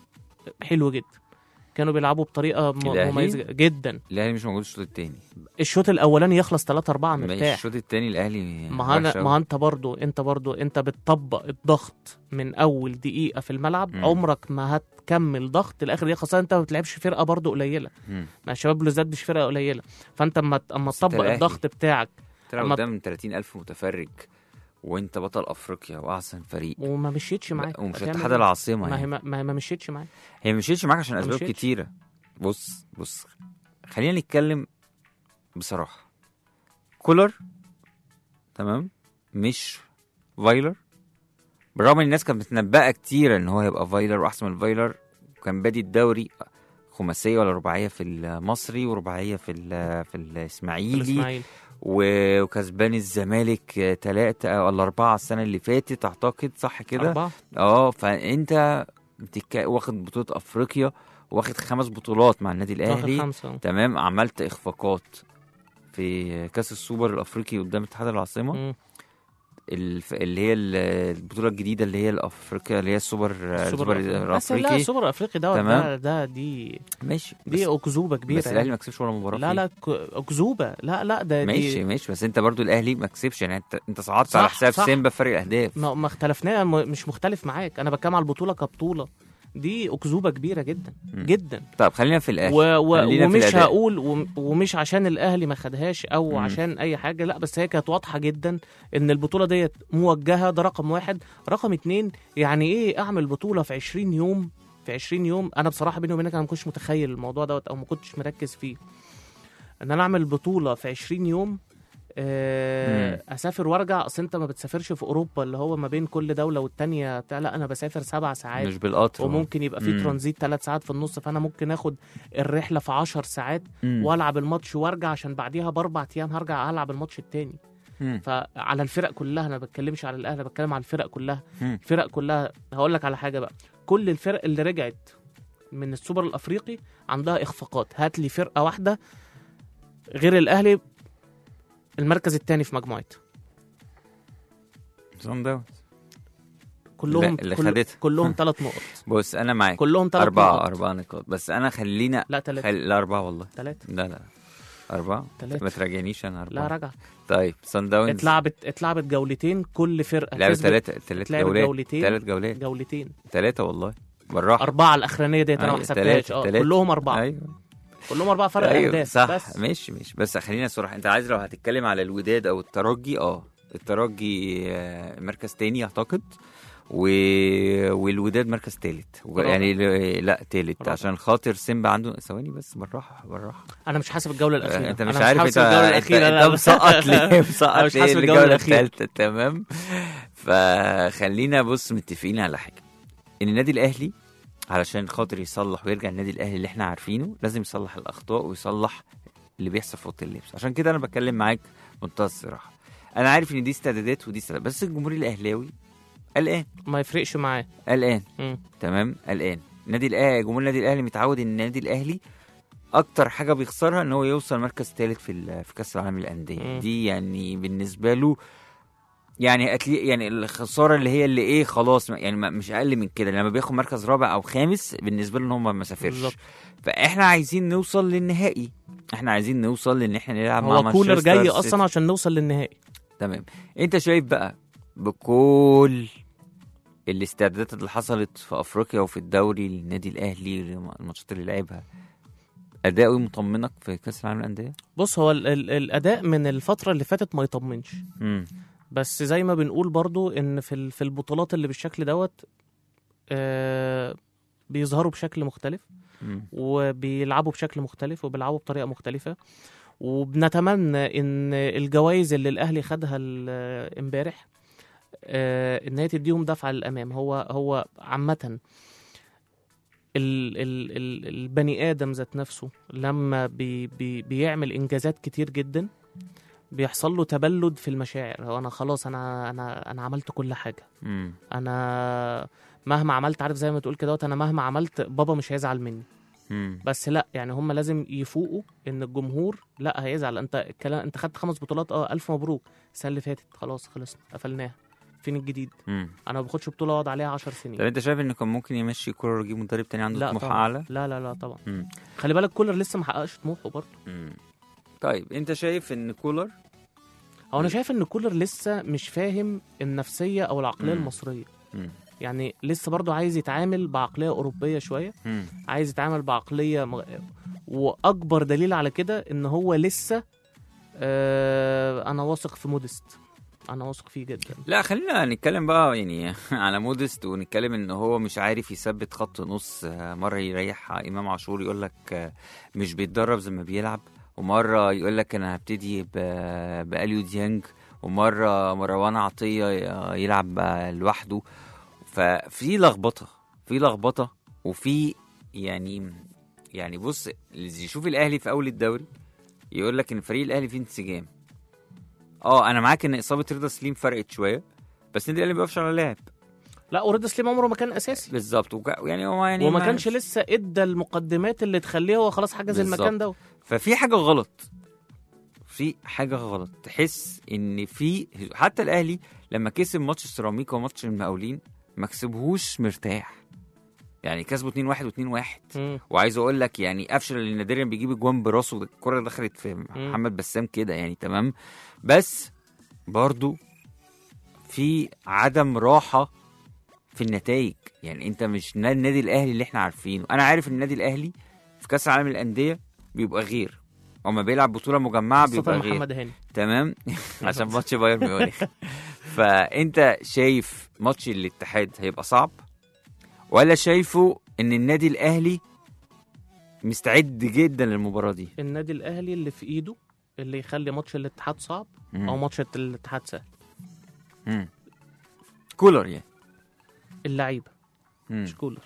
Speaker 3: حلو جدا كانوا بيلعبوا بطريقه م-
Speaker 2: الأهلي؟
Speaker 3: مميزه جدا
Speaker 2: الاهلي مش موجود الشوط التاني
Speaker 3: الشوط الاولاني يخلص 3 4
Speaker 2: ماشي
Speaker 3: مرتاح
Speaker 2: الشوط التاني الاهلي
Speaker 3: ما
Speaker 2: وحش
Speaker 3: انا
Speaker 2: أوي.
Speaker 3: ما انت برضو انت برضو انت بتطبق الضغط من اول دقيقه في الملعب
Speaker 2: مم.
Speaker 3: عمرك ما هتكمل ضغط لاخر دقيقه خاصه انت ما بتلعبش فرقه برضو قليله
Speaker 2: مم.
Speaker 3: مع شباب بلوزداد مش فرقه قليله فانت اما اما
Speaker 2: بس انت
Speaker 3: تطبق
Speaker 2: الأهلي.
Speaker 3: الضغط بتاعك
Speaker 2: تلعب
Speaker 3: أما-
Speaker 2: قدام 30 ألف متفرج وانت بطل افريقيا واحسن فريق
Speaker 3: وما مشيتش معاك
Speaker 2: ومش
Speaker 3: هتعمل
Speaker 2: اتحاد
Speaker 3: إيه؟
Speaker 2: العاصمه
Speaker 3: ما هي
Speaker 2: يعني.
Speaker 3: ما, ما, ما مشيتش معاك
Speaker 2: هي مشيتش معاك عشان
Speaker 3: ما
Speaker 2: اسباب
Speaker 3: مشيتش.
Speaker 2: كتيره بص بص خلينا نتكلم بصراحه كولر تمام مش فايلر بالرغم ان الناس كانت متنبأة كتير ان هو هيبقى فايلر واحسن من فايلر وكان بادي الدوري خماسيه ولا رباعيه في المصري ورباعيه في ال- في الاسماعيلي
Speaker 3: الاسماعيلي
Speaker 2: و- وكسبان الزمالك ثلاثة ولا أربعة السنة اللي فاتت أعتقد صح كده؟
Speaker 3: اربعه
Speaker 2: اه فأنت بتك... واخد بطولة أفريقيا واخد خمس بطولات مع النادي
Speaker 3: واخد
Speaker 2: الأهلي
Speaker 3: خمسه
Speaker 2: تمام عملت إخفاقات في كأس السوبر الأفريقي قدام اتحاد العاصمة
Speaker 3: مم.
Speaker 2: الف... اللي هي ال- البطولة الجديدة اللي هي الأفريقيا اللي هي السوبر السوبر
Speaker 3: الأفريقي. بس لا
Speaker 2: الأفريقي
Speaker 3: السوبر الافريقي دوت
Speaker 2: تمام.
Speaker 3: ده, ده دي
Speaker 2: ماشي
Speaker 3: دي
Speaker 2: بس,
Speaker 3: اكذوبه كبيره
Speaker 2: بس الأهلي
Speaker 3: يعني.
Speaker 2: ما كسبش ولا مباراة
Speaker 3: لا
Speaker 2: فيه.
Speaker 3: لا ك- اكذوبه لا لا ده
Speaker 2: ماشي
Speaker 3: دي
Speaker 2: ماشي بس انت برضو الاهلي ما كسبش يعني انت انت صعدت
Speaker 3: صح،
Speaker 2: على حساب
Speaker 3: صح.
Speaker 2: سيمبا فرق الاهداف
Speaker 3: ما, ما اختلفنا م- مش مختلف معاك انا بتكلم على البطوله كبطوله دي اكذوبه كبيره جدا
Speaker 2: مم.
Speaker 3: جدا
Speaker 2: طب خلينا في الاهلي
Speaker 3: و و
Speaker 2: خلينا في
Speaker 3: ومش
Speaker 2: الأداء.
Speaker 3: هقول وم- ومش عشان الاهلي ما خدهاش او
Speaker 2: مم.
Speaker 3: عشان اي حاجه لا بس هي كانت واضحه جدا ان البطوله ديت موجهه ده رقم واحد رقم اتنين يعني ايه اعمل بطوله في 20 يوم في 20 يوم انا بصراحه بيني وبينك انا ما كنتش متخيل الموضوع دوت او ما كنتش مركز فيه ان انا اعمل بطوله في 20 يوم آه، اسافر وارجع اصل انت ما بتسافرش في اوروبا اللي هو ما بين كل دوله والتانيه بتاع لا انا بسافر سبع ساعات
Speaker 2: مش بالقطر
Speaker 3: وممكن يبقى في
Speaker 2: مم.
Speaker 3: ترانزيت ثلاث ساعات في النص فانا ممكن اخد الرحله في 10 ساعات
Speaker 2: مم.
Speaker 3: والعب الماتش وارجع عشان بعديها باربع ايام هرجع العب الماتش التاني
Speaker 2: مم.
Speaker 3: فعلى الفرق كلها انا ما بتكلمش على الاهلي أنا بتكلم على الفرق كلها
Speaker 2: مم.
Speaker 3: الفرق كلها هقول لك على حاجه بقى كل الفرق اللي رجعت من السوبر الافريقي عندها اخفاقات هات لي فرقه واحده غير الاهلي المركز الثاني في مجموعتها
Speaker 2: صن داونز
Speaker 3: كلهم
Speaker 2: اللي
Speaker 3: كل
Speaker 2: خدتها.
Speaker 3: كلهم ثلاث نقط
Speaker 2: بص انا معاك
Speaker 3: كلهم ثلاث
Speaker 2: أربعة
Speaker 3: نقط
Speaker 2: أربعة نقاط بس أنا خلينا
Speaker 3: لا ثلاثة
Speaker 2: خل... لا أربعة والله
Speaker 3: ثلاثة
Speaker 2: لا لا أربعة
Speaker 3: تلاتة.
Speaker 2: ما تراجعنيش أنا أربعة
Speaker 3: لا رجع
Speaker 2: طيب صن داونز
Speaker 3: اتلعبت اتلعبت جولتين كل فرقه
Speaker 2: لعبوا
Speaker 3: كسبت
Speaker 2: ثلاثة ثلاث
Speaker 3: اتلعبت
Speaker 2: جولات
Speaker 3: جولتين.
Speaker 2: ثلاث جولات
Speaker 3: جولتين
Speaker 2: ثلاثة والله بالراحة
Speaker 3: أربعة الأخرانية ديت أنا ما
Speaker 2: أيوة،
Speaker 3: حسبتهاش
Speaker 2: تلاتة،
Speaker 3: اه
Speaker 2: تلاتة.
Speaker 3: كلهم أربعة
Speaker 2: أيوه
Speaker 3: كلهم أربعة فرق
Speaker 2: ايوه
Speaker 3: أهداف
Speaker 2: صح
Speaker 3: بس
Speaker 2: ماشي ماشي بس خلينا صراحة انت عايز لو هتتكلم على الوداد او الترجي اه الترجي آه، مركز تاني اعتقد و... والوداد مركز تالت وج-
Speaker 3: رابع.
Speaker 2: يعني ل- لا تالت
Speaker 3: رابع.
Speaker 2: عشان خاطر سيمبا عنده ثواني بس بالراحه بالراحه
Speaker 3: أنا مش حاسب الجولة الأخيرة
Speaker 2: انت مش
Speaker 3: أنا
Speaker 2: عارف انت
Speaker 3: حاسب الجولة
Speaker 2: انت,
Speaker 3: الأخيرة
Speaker 2: انت
Speaker 3: لا.
Speaker 2: مسقط ليه
Speaker 3: أنا
Speaker 2: مسقط
Speaker 3: مش
Speaker 2: ليه
Speaker 3: حاسب
Speaker 2: الجوله
Speaker 3: الجولة الأخيرة.
Speaker 2: الثالثه تمام فخلينا بص متفقين على حاجه ان النادي الاهلي علشان خاطر يصلح ويرجع النادي الاهلي اللي احنا عارفينه لازم يصلح الاخطاء ويصلح اللي بيحصل في اوضه اللبس عشان كده انا بتكلم معاك بمنتهى الصراحه انا عارف ان دي استعدادات ودي استعدادات بس الجمهور الاهلاوي قلقان
Speaker 3: ما يفرقش معاه
Speaker 2: قلقان
Speaker 3: مم.
Speaker 2: تمام قلقان النادي الاهلي جمهور النادي الاهلي متعود ان النادي الاهلي اكتر حاجه بيخسرها ان هو يوصل مركز ثالث في ال- في كاس العالم للانديه
Speaker 3: مم.
Speaker 2: دي يعني بالنسبه له يعني أتلي يعني الخساره اللي هي اللي ايه خلاص ما- يعني ما مش اقل من كده لما بياخد مركز رابع او خامس بالنسبه له ان هم ما سافرش
Speaker 3: بالظبط.
Speaker 2: فاحنا عايزين نوصل للنهائي احنا عايزين نوصل لان احنا نلعب مع
Speaker 3: هو كولر
Speaker 2: مانشستر
Speaker 3: جاي
Speaker 2: سيتي.
Speaker 3: اصلا عشان نوصل للنهائي
Speaker 2: تمام انت شايف بقى بكل الاستعدادات اللي حصلت في افريقيا وفي الدوري للنادي الاهلي الماتشات اللي لعبها اداؤه مطمنك في كاس العالم للانديه
Speaker 3: بص هو ال ال الاداء من الفتره اللي فاتت ما يطمنش
Speaker 2: امم
Speaker 3: بس زي ما بنقول برضو ان في ال- في البطولات اللي بالشكل دوت آه بيظهروا بشكل مختلف وبيلعبوا بشكل مختلف وبيلعبوا بطريقه مختلفه وبنتمنى ان الجوائز اللي الاهلي خدها ال- امبارح آه، ان هي تديهم دفعه للامام هو هو عامه ال ال ال البني ادم ذات نفسه لما بي بي بيعمل انجازات كتير جدا بيحصل له تبلد في المشاعر هو انا خلاص انا انا انا عملت كل حاجه
Speaker 2: امم
Speaker 3: انا مهما عملت عارف زي ما تقول كده انا مهما عملت بابا مش هيزعل مني
Speaker 2: امم
Speaker 3: بس لا يعني هم لازم يفوقوا ان الجمهور لا هيزعل انت الكلام انت خدت خمس بطولات اه الف مبروك السنه اللي فاتت خلاص خلصنا قفلناها فين الجديد
Speaker 2: امم
Speaker 3: انا ما باخدش بطوله اقعد عليها 10
Speaker 2: طب
Speaker 3: سنين
Speaker 2: انت شايف ان كان ممكن يمشي كولر ويجيب مدرب تاني عنده
Speaker 3: لا
Speaker 2: طموح
Speaker 3: طبعا
Speaker 2: اعلى
Speaker 3: لا لا لا طبعا
Speaker 2: مم.
Speaker 3: خلي بالك كولر لسه ما حققش طموحه برضه
Speaker 2: امم طيب انت شايف ان كولر
Speaker 3: هو انا شايف ان كولر لسه مش فاهم النفسيه او العقليه
Speaker 2: مم.
Speaker 3: المصريه
Speaker 2: امم
Speaker 3: يعني لسه برضه عايز يتعامل بعقليه اوروبيه شويه
Speaker 2: امم
Speaker 3: عايز يتعامل بعقليه مغ... واكبر دليل على كده ان هو لسه آه انا واثق في مودست انا واثق فيه جدا
Speaker 2: لا خلينا نتكلم بقى يعني على مودست ونتكلم ان هو مش عارف يثبت خط نص آه، مره يريح امام عاشور يقول لك آه، مش بيتدرب زي ما بيلعب ومره يقول لك انا هبتدي ب- باليو ديانج ومره مروان عطيه ي- يلعب آه، لوحده ففي لخبطه في لخبطه وفي يعني يعني بص اللي يشوف الاهلي في اول الدوري يقول لك ان فريق الاهلي فيه انسجام اه انا معاك ان اصابه رضا سليم فرقت شويه بس النادي الاهلي ما بيقفش على لاعب
Speaker 3: لا ورضا سليم عمره ما كان اساسي
Speaker 2: بالظبط وك... يعني هو يعني
Speaker 3: وما كانش لسه ادى المقدمات اللي تخليه هو خلاص حجز
Speaker 2: بالظبط.
Speaker 3: المكان ده
Speaker 2: ففي حاجه غلط في حاجه غلط تحس ان في حتى الاهلي لما كسب ماتش سيراميكا وماتش المقاولين ما كسبهوش مرتاح يعني كسبوا 2 1 و2 1
Speaker 3: مم.
Speaker 2: وعايز اقول لك يعني قفشه اللي نادرا بيجيب اجوان براسه ده الكره دخلت في محمد بسام كده يعني تمام بس برضو في عدم راحه في النتائج يعني انت مش نا- النادي الاهلي اللي احنا عارفينه انا عارف ان النادي الاهلي في كاس العالم للانديه بيبقى غير اما بيلعب بطوله مجمعه بيبقى
Speaker 3: خاصة
Speaker 2: غير
Speaker 3: محمد هاني
Speaker 2: تمام عشان ماتش بايرن ميونخ فانت شايف ماتش الاتحاد هيبقى صعب ولا شايفه ان النادي الاهلي مستعد جدا للمباراه دي
Speaker 3: النادي الاهلي اللي في ايده اللي يخلي ماتش الاتحاد صعب او
Speaker 2: مم.
Speaker 3: ماتش الاتحاد سهل
Speaker 2: مم. كولر يعني
Speaker 3: اللعيبه
Speaker 2: مم.
Speaker 3: مش كولر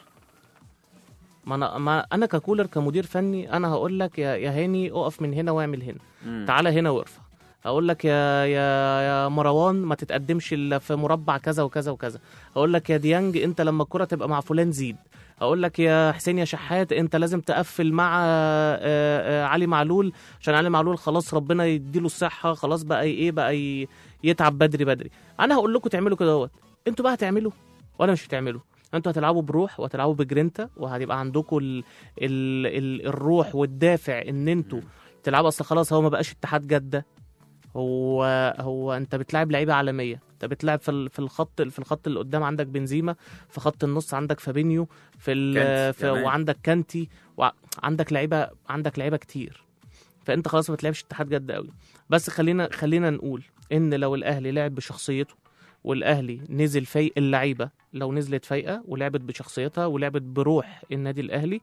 Speaker 3: ما انا ما انا ككولر كمدير فني انا هقول لك يا يا هاني اقف من هنا واعمل هنا
Speaker 2: مم.
Speaker 3: تعالى هنا وارفع اقول لك يا يا يا مروان ما تتقدمش الا في مربع كذا وكذا وكذا اقول لك يا ديانج انت لما الكره تبقى مع فلان زيد اقول لك يا حسين يا شحات انت لازم تقفل مع آه، آه، علي معلول عشان علي معلول خلاص ربنا يديله الصحه خلاص بقى ي- ايه بقى ي- يتعب بدري بدري انا هقول لكم تعملوا كده اهوت انتوا بقى هتعملوا ولا مش هتعملوا انتوا هتلعبوا بروح وهتلعبوا بجرينتا وهتبقى عندكم ال ال ال الروح والدافع ان انتوا تلعبوا اصل خلاص هو ما بقاش اتحاد جده هو هو انت بتلعب لعيبه عالميه انت بتلعب في ال- في الخط في الخط اللي قدام عندك بنزيما في خط النص عندك فابينيو في, ال
Speaker 2: كانتي
Speaker 3: في
Speaker 2: كمان.
Speaker 3: وعندك كانتي وعندك لعيبه عندك لعيبه كتير فانت خلاص ما بتلعبش اتحاد جده قوي بس خلينا خلينا نقول ان لو الاهلي لعب بشخصيته والاهلي نزل فايق اللعيبه لو نزلت فايقه ولعبت بشخصيتها ولعبت بروح النادي الاهلي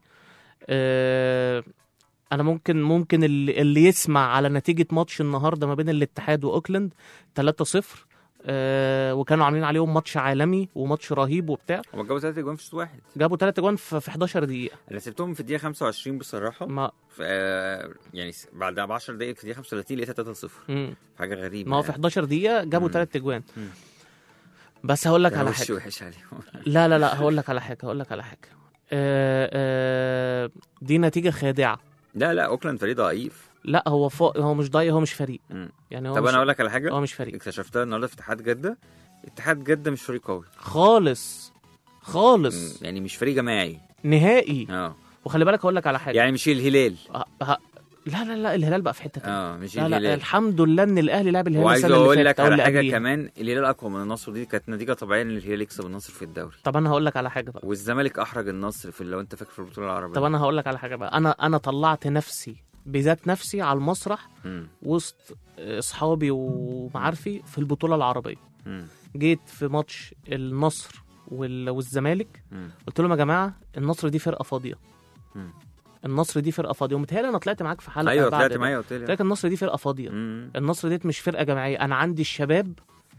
Speaker 3: آه انا ممكن ممكن اللي, اللي يسمع على نتيجه ماتش النهارده ما بين الاتحاد واوكلاند 3-0 آه وكانوا عاملين عليهم ماتش عالمي وماتش رهيب وبتاع
Speaker 2: هما جابوا ثلاثة جوان في شوط واحد
Speaker 3: جابوا ثلاث اجوان في في 11 دقيقه
Speaker 2: انا سبتهم في الدقيقة 25 بصراحة
Speaker 3: ما
Speaker 2: ف... آه، يعني س- بعد 10 دقايق في الدقيقة 35 لقيتها 3 0
Speaker 3: مم.
Speaker 2: حاجة غريبة
Speaker 3: ما هو في
Speaker 2: يعني.
Speaker 3: 11 دقيقه جابوا
Speaker 2: مم.
Speaker 3: ثلاث اجوان
Speaker 2: مم.
Speaker 3: بس هقول لك
Speaker 2: ده
Speaker 3: على
Speaker 2: وش
Speaker 3: حاجه
Speaker 2: وحش عليهم
Speaker 3: لا لا لا هقول لك على حاجه هقول لك على حاجه آه آه دي نتيجه خادعه
Speaker 2: لا لا اوكلاند فريق ضعيف
Speaker 3: لا هو فوق هو مش ضايق هو مش فريق
Speaker 2: مم.
Speaker 3: يعني هو
Speaker 2: طب
Speaker 3: مش
Speaker 2: انا اقول لك على حاجة
Speaker 3: هو مش فريق
Speaker 2: اكتشفتها النهارده في اتحاد جدة اتحاد جدة مش فريق قوي
Speaker 3: خالص خالص
Speaker 2: مم، يعني مش فريق جماعي
Speaker 3: نهائي
Speaker 2: اه
Speaker 3: وخلي بالك هقول لك على حاجه
Speaker 2: يعني مش الهلال
Speaker 3: ه- ه- لا لا لا الهلال بقى في حته تانية
Speaker 2: اه مش
Speaker 3: لا لا
Speaker 2: الهلال
Speaker 3: الحمد لله ان الاهلي لعب الهلال
Speaker 2: وعايز
Speaker 3: السنه اللي
Speaker 2: اقول
Speaker 3: فاتت
Speaker 2: لك
Speaker 3: او
Speaker 2: على
Speaker 3: اللي
Speaker 2: حاجه
Speaker 3: قبليها
Speaker 2: كمان الهلال اقوى من النصر دي كانت نتيجه طبيعيه ان الهلال يكسب النصر في الدوري
Speaker 3: طب انا هقول لك على حاجه بقى
Speaker 2: والزمالك احرج النصر في لو انت فاكر في البطوله العربيه
Speaker 3: طب انا هقول لك على حاجه بقى انا انا طلعت نفسي بذات نفسي على المسرح
Speaker 2: مم.
Speaker 3: وسط اصحابي ومعارفي في البطوله العربيه
Speaker 2: مم.
Speaker 3: جيت في ماتش النصر وال- والزمالك
Speaker 2: مم.
Speaker 3: قلت لهم يا جماعه النصر دي فرقه فاضيه
Speaker 2: مم.
Speaker 3: النصر دي فرقه فاضيه ومتهيألي انا طلعت معاك في حلقه
Speaker 2: ايوه
Speaker 3: بعد
Speaker 2: طلعت
Speaker 3: ده.
Speaker 2: معايا قلت
Speaker 3: قلت
Speaker 2: لي
Speaker 3: لك النصر دي فرقه فاضيه
Speaker 2: مم.
Speaker 3: النصر ديت مش فرقه جماعيه انا عندي الشباب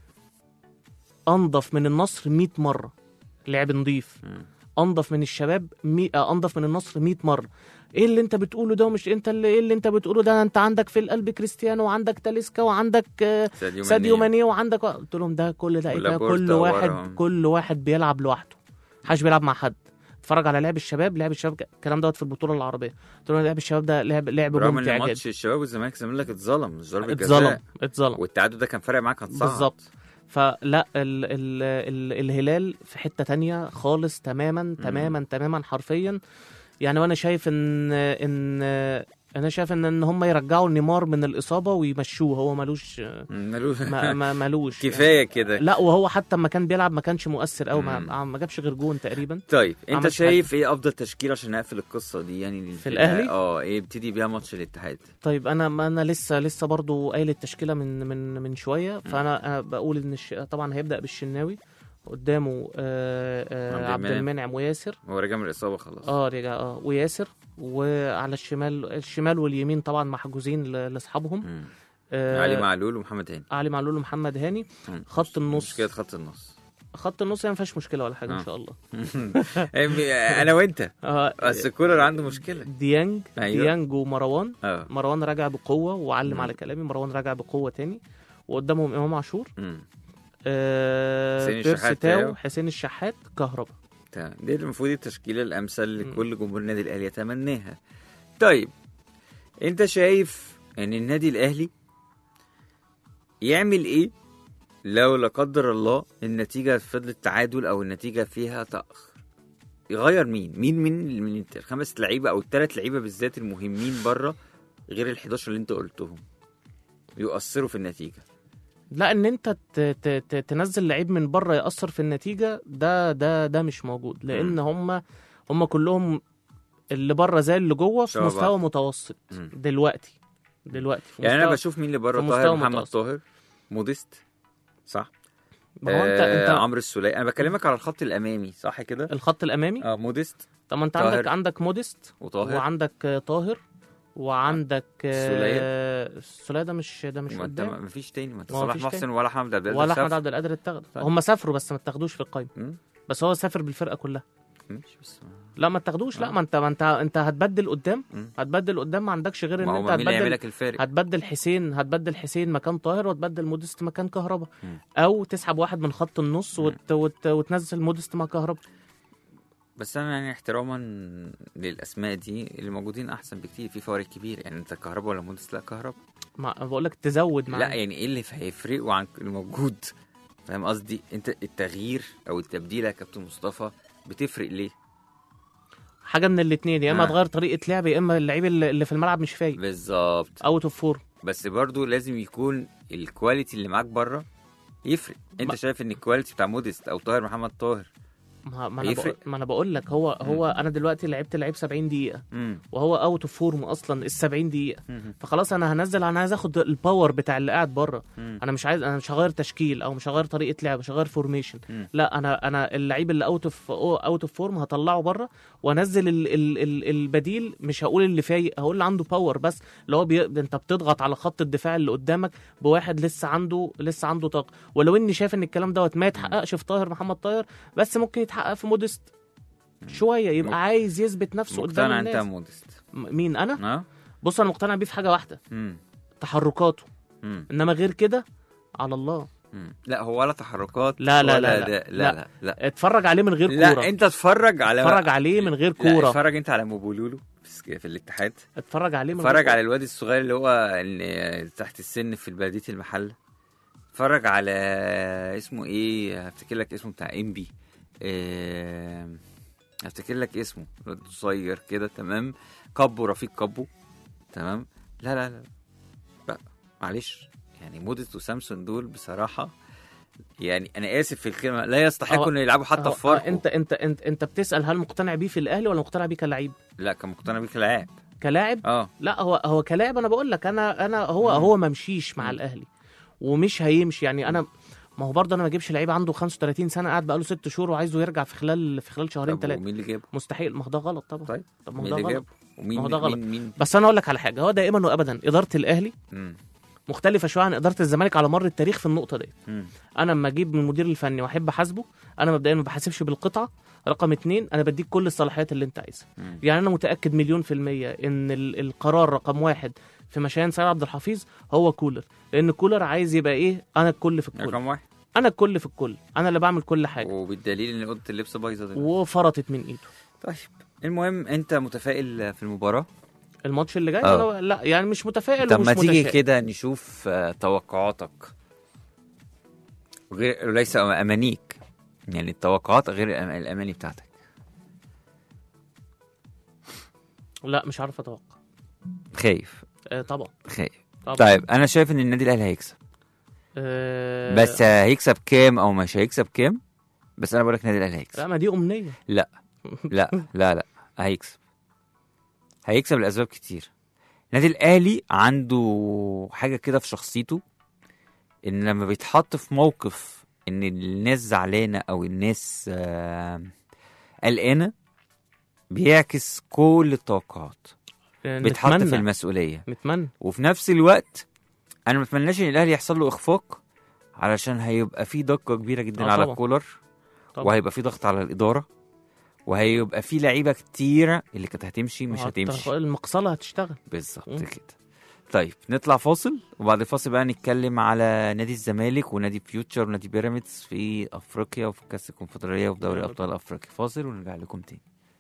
Speaker 3: انضف من النصر 100 مره لعب نضيف
Speaker 2: مم.
Speaker 3: انضف من الشباب مي... آه، انضف من النصر 100 مره ايه اللي انت بتقوله ده ومش انت اللي ايه اللي انت بتقوله ده انت عندك في القلب كريستيانو وعندك تاليسكا وعندك آه،
Speaker 2: ساديو
Speaker 3: ساديو
Speaker 2: ماني.
Speaker 3: ماني وعندك قلت لهم ده كل ده ايه ده
Speaker 2: ولابورتا
Speaker 3: كل واحد
Speaker 2: وراهم.
Speaker 3: كل واحد بيلعب لوحده محدش بيلعب مع حد اتفرج على لعب الشباب لعب الشباب الكلام دوت في البطوله العربيه قلت لهم لعب الشباب ده لعب لعب
Speaker 2: رغم ان
Speaker 3: ممتع
Speaker 2: ماتش
Speaker 3: جدا
Speaker 2: الشباب والزمالك زمالك اتظلم مش ضربه
Speaker 3: اتظلم
Speaker 2: جزاء
Speaker 3: اتظلم
Speaker 2: والتعادل ده كان فارق معاك كان صعب
Speaker 3: بالظبط فلا ال ال ال الهلال في حته تانية خالص تماما تماما تماما حرفيا يعني وانا شايف ان ان انا شايف ان ان هم يرجعوا نيمار من الاصابه ويمشوه هو ملوش
Speaker 2: ملوش
Speaker 3: ما ما ملوش يعني.
Speaker 2: كفايه كده
Speaker 3: لا وهو حتى لما كان بيلعب ما كانش مؤثر قوي ما,
Speaker 2: مم.
Speaker 3: ما جابش غير جون تقريبا
Speaker 2: طيب انت
Speaker 3: عملش
Speaker 2: شايف ايه افضل تشكيل عشان نقفل القصه دي يعني
Speaker 3: في الأهلي؟
Speaker 2: اه ايه ابتدي بيها ماتش الاتحاد
Speaker 3: طيب انا ما انا لسه لسه برضو قايل التشكيله من من من شويه فانا أنا بقول ان الش... طبعا هيبدا بالشناوي قدامه آه آه
Speaker 2: عبد
Speaker 3: عبد
Speaker 2: المنعم.
Speaker 3: المنعم وياسر
Speaker 2: هو راجع من الاصابه خلاص
Speaker 3: اه رجع اه وياسر وعلى الشمال الشمال واليمين طبعا محجوزين ل- لاصحابهم
Speaker 2: مم.
Speaker 3: آه
Speaker 2: علي معلول ومحمد هاني
Speaker 3: علي معلول ومحمد هاني
Speaker 2: مم.
Speaker 3: خط النص
Speaker 2: مشكله خط النص
Speaker 3: خط النص يعني ما فيهاش مشكله ولا حاجه
Speaker 2: آه.
Speaker 3: ان شاء الله
Speaker 2: انا وانت
Speaker 3: آه
Speaker 2: بس كولر عنده مشكله
Speaker 3: ديانج
Speaker 2: أيوة.
Speaker 3: ديانج ومروان
Speaker 2: اه
Speaker 3: مروان راجع بقوه وعلم
Speaker 2: مم.
Speaker 3: على كلامي مروان راجع بقوه تاني وقدامهم امام عاشور
Speaker 2: مم.
Speaker 3: آه
Speaker 2: حسين
Speaker 3: بيرس
Speaker 2: الشحات
Speaker 3: تاو
Speaker 2: تاو.
Speaker 3: حسين الشحات كهربا
Speaker 2: تمام دي المفروض التشكيله الامثل
Speaker 3: مم.
Speaker 2: لكل جمهور النادي الاهلي يتمناها طيب انت شايف ان النادي الاهلي يعمل ايه لو لا قدر الله النتيجه فضلت تعادل او النتيجه فيها تاخر يغير مين مين من من الخمس لعيبه او الثلاث لعيبه بالذات المهمين بره غير ال 11 اللي انت قلتهم يؤثروا في النتيجه
Speaker 3: لا ان انت ت- ت- ت- تنزل لعيب من بره ياثر في النتيجه ده ده ده مش موجود لان هم هم كلهم اللي بره زي اللي جوه في
Speaker 2: شبه
Speaker 3: مستوى
Speaker 2: بعض.
Speaker 3: متوسط
Speaker 2: مم.
Speaker 3: دلوقتي دلوقتي في
Speaker 2: يعني انا
Speaker 3: مستوى-
Speaker 2: بشوف مين اللي بره
Speaker 3: في
Speaker 2: طاهر
Speaker 3: مستوى
Speaker 2: محمد
Speaker 3: متوسط.
Speaker 2: طاهر موديست صح
Speaker 3: ما هو انت
Speaker 2: آه،
Speaker 3: انت
Speaker 2: عمرو السولية انا بكلمك على الخط الامامي صح كده
Speaker 3: الخط الامامي
Speaker 2: اه موديست
Speaker 3: طب ما انت
Speaker 2: طاهر.
Speaker 3: عندك عندك موديست
Speaker 2: وطاهر
Speaker 3: وعندك آه، طاهر وعندك آه، السولية ده مش ده مش
Speaker 2: ما انت
Speaker 3: قدام
Speaker 2: ما فيش تاني ما انت
Speaker 3: ما هو
Speaker 2: صلاح
Speaker 3: مفيش
Speaker 2: محسن
Speaker 3: تاني.
Speaker 2: ولا احمد عبد القادر
Speaker 3: ولا احمد
Speaker 2: سافر.
Speaker 3: عبد القادر اتاخد
Speaker 2: طيب.
Speaker 3: هم سافروا بس ما اتاخدوش في القايمه
Speaker 2: مم،
Speaker 3: بس هو سافر بالفرقه كلها
Speaker 2: ماشي بس
Speaker 3: لا ما اتاخدوش لا
Speaker 2: آه.
Speaker 3: ما انت ما انت انت هتبدل قدام
Speaker 2: مم.
Speaker 3: هتبدل قدام ما عندكش غير ان
Speaker 2: ما
Speaker 3: انت
Speaker 2: هو مين اللي يعمل
Speaker 3: هتبدل
Speaker 2: لك الفارق
Speaker 3: هتبدل حسين هتبدل حسين مكان طاهر وتبدل مودست مكان كهربا
Speaker 2: مم.
Speaker 3: او تسحب واحد من خط النص وت... وت... وتنزل مودست مع كهربا
Speaker 2: بس انا يعني احتراما للاسماء دي اللي موجودين احسن بكتير في فوارق كبير يعني انت كهربا ولا موديست لا كهربا
Speaker 3: ما بقول لك تزود معاه
Speaker 2: لا يعني ايه اللي هيفرقوا عن الموجود فاهم قصدي انت التغيير او التبديل يا كابتن مصطفى بتفرق ليه
Speaker 3: حاجه من الاثنين يا اما
Speaker 2: آه.
Speaker 3: تغير طريقه لعب يا اما اللعيب اللي اللي في الملعب مش فايق
Speaker 2: بالظبط
Speaker 3: اوت اوف فور
Speaker 2: بس برضو لازم يكون الكواليتي اللي معاك بره يفرق انت
Speaker 3: ما-
Speaker 2: شايف ان الكواليتي بتاع موديست او طاهر محمد طاهر
Speaker 3: ما ما انا
Speaker 2: هيفرق؟
Speaker 3: بقول ما انا بقول لك هو هو انا دلوقتي لعبت لعيب 70 دقيقه
Speaker 2: مم.
Speaker 3: وهو اوت اوف فورم اصلا ال 70 دقيقه
Speaker 2: مم.
Speaker 3: فخلاص انا هنزل انا عايز اخد الباور بتاع اللي قاعد بره
Speaker 2: مم.
Speaker 3: انا مش عايز انا مش هغير تشكيل او مش هغير طريقه لعب مش هغير فورميشن
Speaker 2: مم.
Speaker 3: لا انا انا اللعيب اللي اوت اوف اوت اوف فورم هطلعه بره وانزل ال ال ال البديل مش هقول اللي فايق هقول اللي عنده باور بس اللي هو بي... انت بتضغط على خط الدفاع اللي قدامك بواحد لسه عنده لسه عنده طاقه ولو اني شايف ان الكلام دوت ما يتحققش في طاهر محمد طاهر بس ممكن يتحقق في مودست شويه يبقى
Speaker 2: مق-
Speaker 3: عايز يثبت نفسه قدام
Speaker 2: مقتنع انت
Speaker 3: الناس
Speaker 2: مودست
Speaker 3: م- مين انا
Speaker 2: اه
Speaker 3: بص انا مقتنع بيه في حاجه واحده
Speaker 2: مم.
Speaker 3: تحركاته
Speaker 2: مم.
Speaker 3: انما غير كده على الله
Speaker 2: مم. لا هو ولا تحركات
Speaker 3: لا، لا،
Speaker 2: ولا
Speaker 3: لا،
Speaker 2: ده-
Speaker 3: لا.
Speaker 2: لا لا لا
Speaker 3: اتفرج عليه من غير
Speaker 2: لا
Speaker 3: كوره
Speaker 2: انت اتفرج على
Speaker 3: اتفرج عليه من غير
Speaker 2: لا
Speaker 3: كوره
Speaker 2: اتفرج انت على موبولولو في في الاتحاد
Speaker 3: اتفرج عليه من
Speaker 2: اتفرج
Speaker 3: غير
Speaker 2: على الواد الصغير اللي هو اللي تحت السن في بلديه المحله اتفرج على اسمه ايه هفتكر لك اسمه بتاع انبي اه... هفتكر لك اسمه الواد صغير كده تمام كابو رفيق كابو تمام لا لا لا لا معلش يعني موديست وسامسون دول بصراحه يعني انا اسف في الكلمه لا يستحقوا
Speaker 3: أهو-
Speaker 2: ان يلعبوا حتى
Speaker 3: أهو-
Speaker 2: في فاركو
Speaker 3: انت انت انت انت بتسال هل مقتنع بيه في الاهلي ولا مقتنع بيه كلاعب
Speaker 2: لا كان مقتنع بيك لاعب
Speaker 3: كلاعب
Speaker 2: اه
Speaker 3: لا هو هو كلاعب انا بقول لك انا انا هو
Speaker 2: مم.
Speaker 3: هو ما مشيش مع الاهلي ومش هيمشي يعني انا ما هو برضه انا ما اجيبش لعيب عنده 35 سنه قاعد بقاله ست شهور وعايزه يرجع في خلال في خلال شهرين
Speaker 2: طب
Speaker 3: ثلاثه
Speaker 2: ومين اللي جابه؟
Speaker 3: مستحيل ما هو ده غلط طبعا
Speaker 2: طيب
Speaker 3: طب ما هو
Speaker 2: مين
Speaker 3: ده
Speaker 2: اللي
Speaker 3: غلط
Speaker 2: جابه؟ ومين
Speaker 3: ما هو ده غلط.
Speaker 2: مين مين
Speaker 3: بس انا اقول لك على حاجه هو دائما وابدا اداره الاهلي
Speaker 2: مم.
Speaker 3: مختلفه شويه عن اداره الزمالك على مر التاريخ في النقطه دي
Speaker 2: مم.
Speaker 3: انا لما اجيب من المدير الفني واحب احاسبه انا مبدئيا ما بحاسبش بالقطعه رقم اتنين انا بديك كل الصلاحيات اللي انت عايزها
Speaker 2: مم.
Speaker 3: يعني انا متاكد مليون في الميه ان ال- القرار رقم واحد في مشيان سيد عبد الحفيظ هو كولر لان كولر عايز يبقى ايه انا الكل في الكل
Speaker 2: رقم واحد
Speaker 3: انا الكل في الكل انا اللي بعمل كل حاجه
Speaker 2: وبالدليل ان اوضه اللبس بايظه دلوقتي
Speaker 3: وفرطت من ايده
Speaker 2: طيب المهم انت متفائل في المباراه
Speaker 3: الماتش اللي جاي
Speaker 2: آه.
Speaker 3: أنا لا يعني مش متفائل
Speaker 2: طب
Speaker 3: ومش
Speaker 2: ما تيجي
Speaker 3: متشائم.
Speaker 2: كده نشوف آه، توقعاتك غير ليس امانيك يعني التوقعات غير الأم- الاماني بتاعتك
Speaker 3: لا مش عارف اتوقع
Speaker 2: خايف
Speaker 3: آه طبعا
Speaker 2: خايف
Speaker 3: طبعا
Speaker 2: طيب انا شايف ان النادي الاهلي هيكسب
Speaker 3: آه
Speaker 2: بس هيكسب كام او مش هيكسب كام بس انا بقول لك النادي الاهلي
Speaker 3: لا
Speaker 2: هيكسب
Speaker 3: ما دي امنيه
Speaker 2: لا لا لا لا هيكسب هيكسب لاسباب كتير النادي الاهلي عنده حاجه كده في شخصيته ان لما بيتحط في موقف ان الناس زعلانه او الناس آه، قلقانه بيعكس كل التوقعات
Speaker 3: آه،
Speaker 2: بيتحط في
Speaker 3: نتمنى
Speaker 2: المسؤوليه
Speaker 3: نتمنى
Speaker 2: وفي نفس الوقت انا ما اتمناش ان الاهلي يحصل له اخفاق علشان هيبقى في ضجه كبيره جدا
Speaker 3: آه
Speaker 2: على
Speaker 3: طبعا.
Speaker 2: كولر
Speaker 3: طبعا.
Speaker 2: وهيبقى في ضغط على الاداره وهيبقى في لعيبه كتيره اللي كانت هتمشي مش
Speaker 3: هت-
Speaker 2: هتمشي
Speaker 3: المقصله هتشتغل
Speaker 2: بالظبط
Speaker 3: مم.
Speaker 2: كده طيب نطلع فاصل وبعد الفاصل بقى نتكلم على نادي الزمالك ونادي فيوتشر ونادي بيراميدز في افريقيا وفي كاس الكونفدراليه وفي دوري
Speaker 3: يلا.
Speaker 2: ابطال افريقيا فاصل ونرجع لكم تاني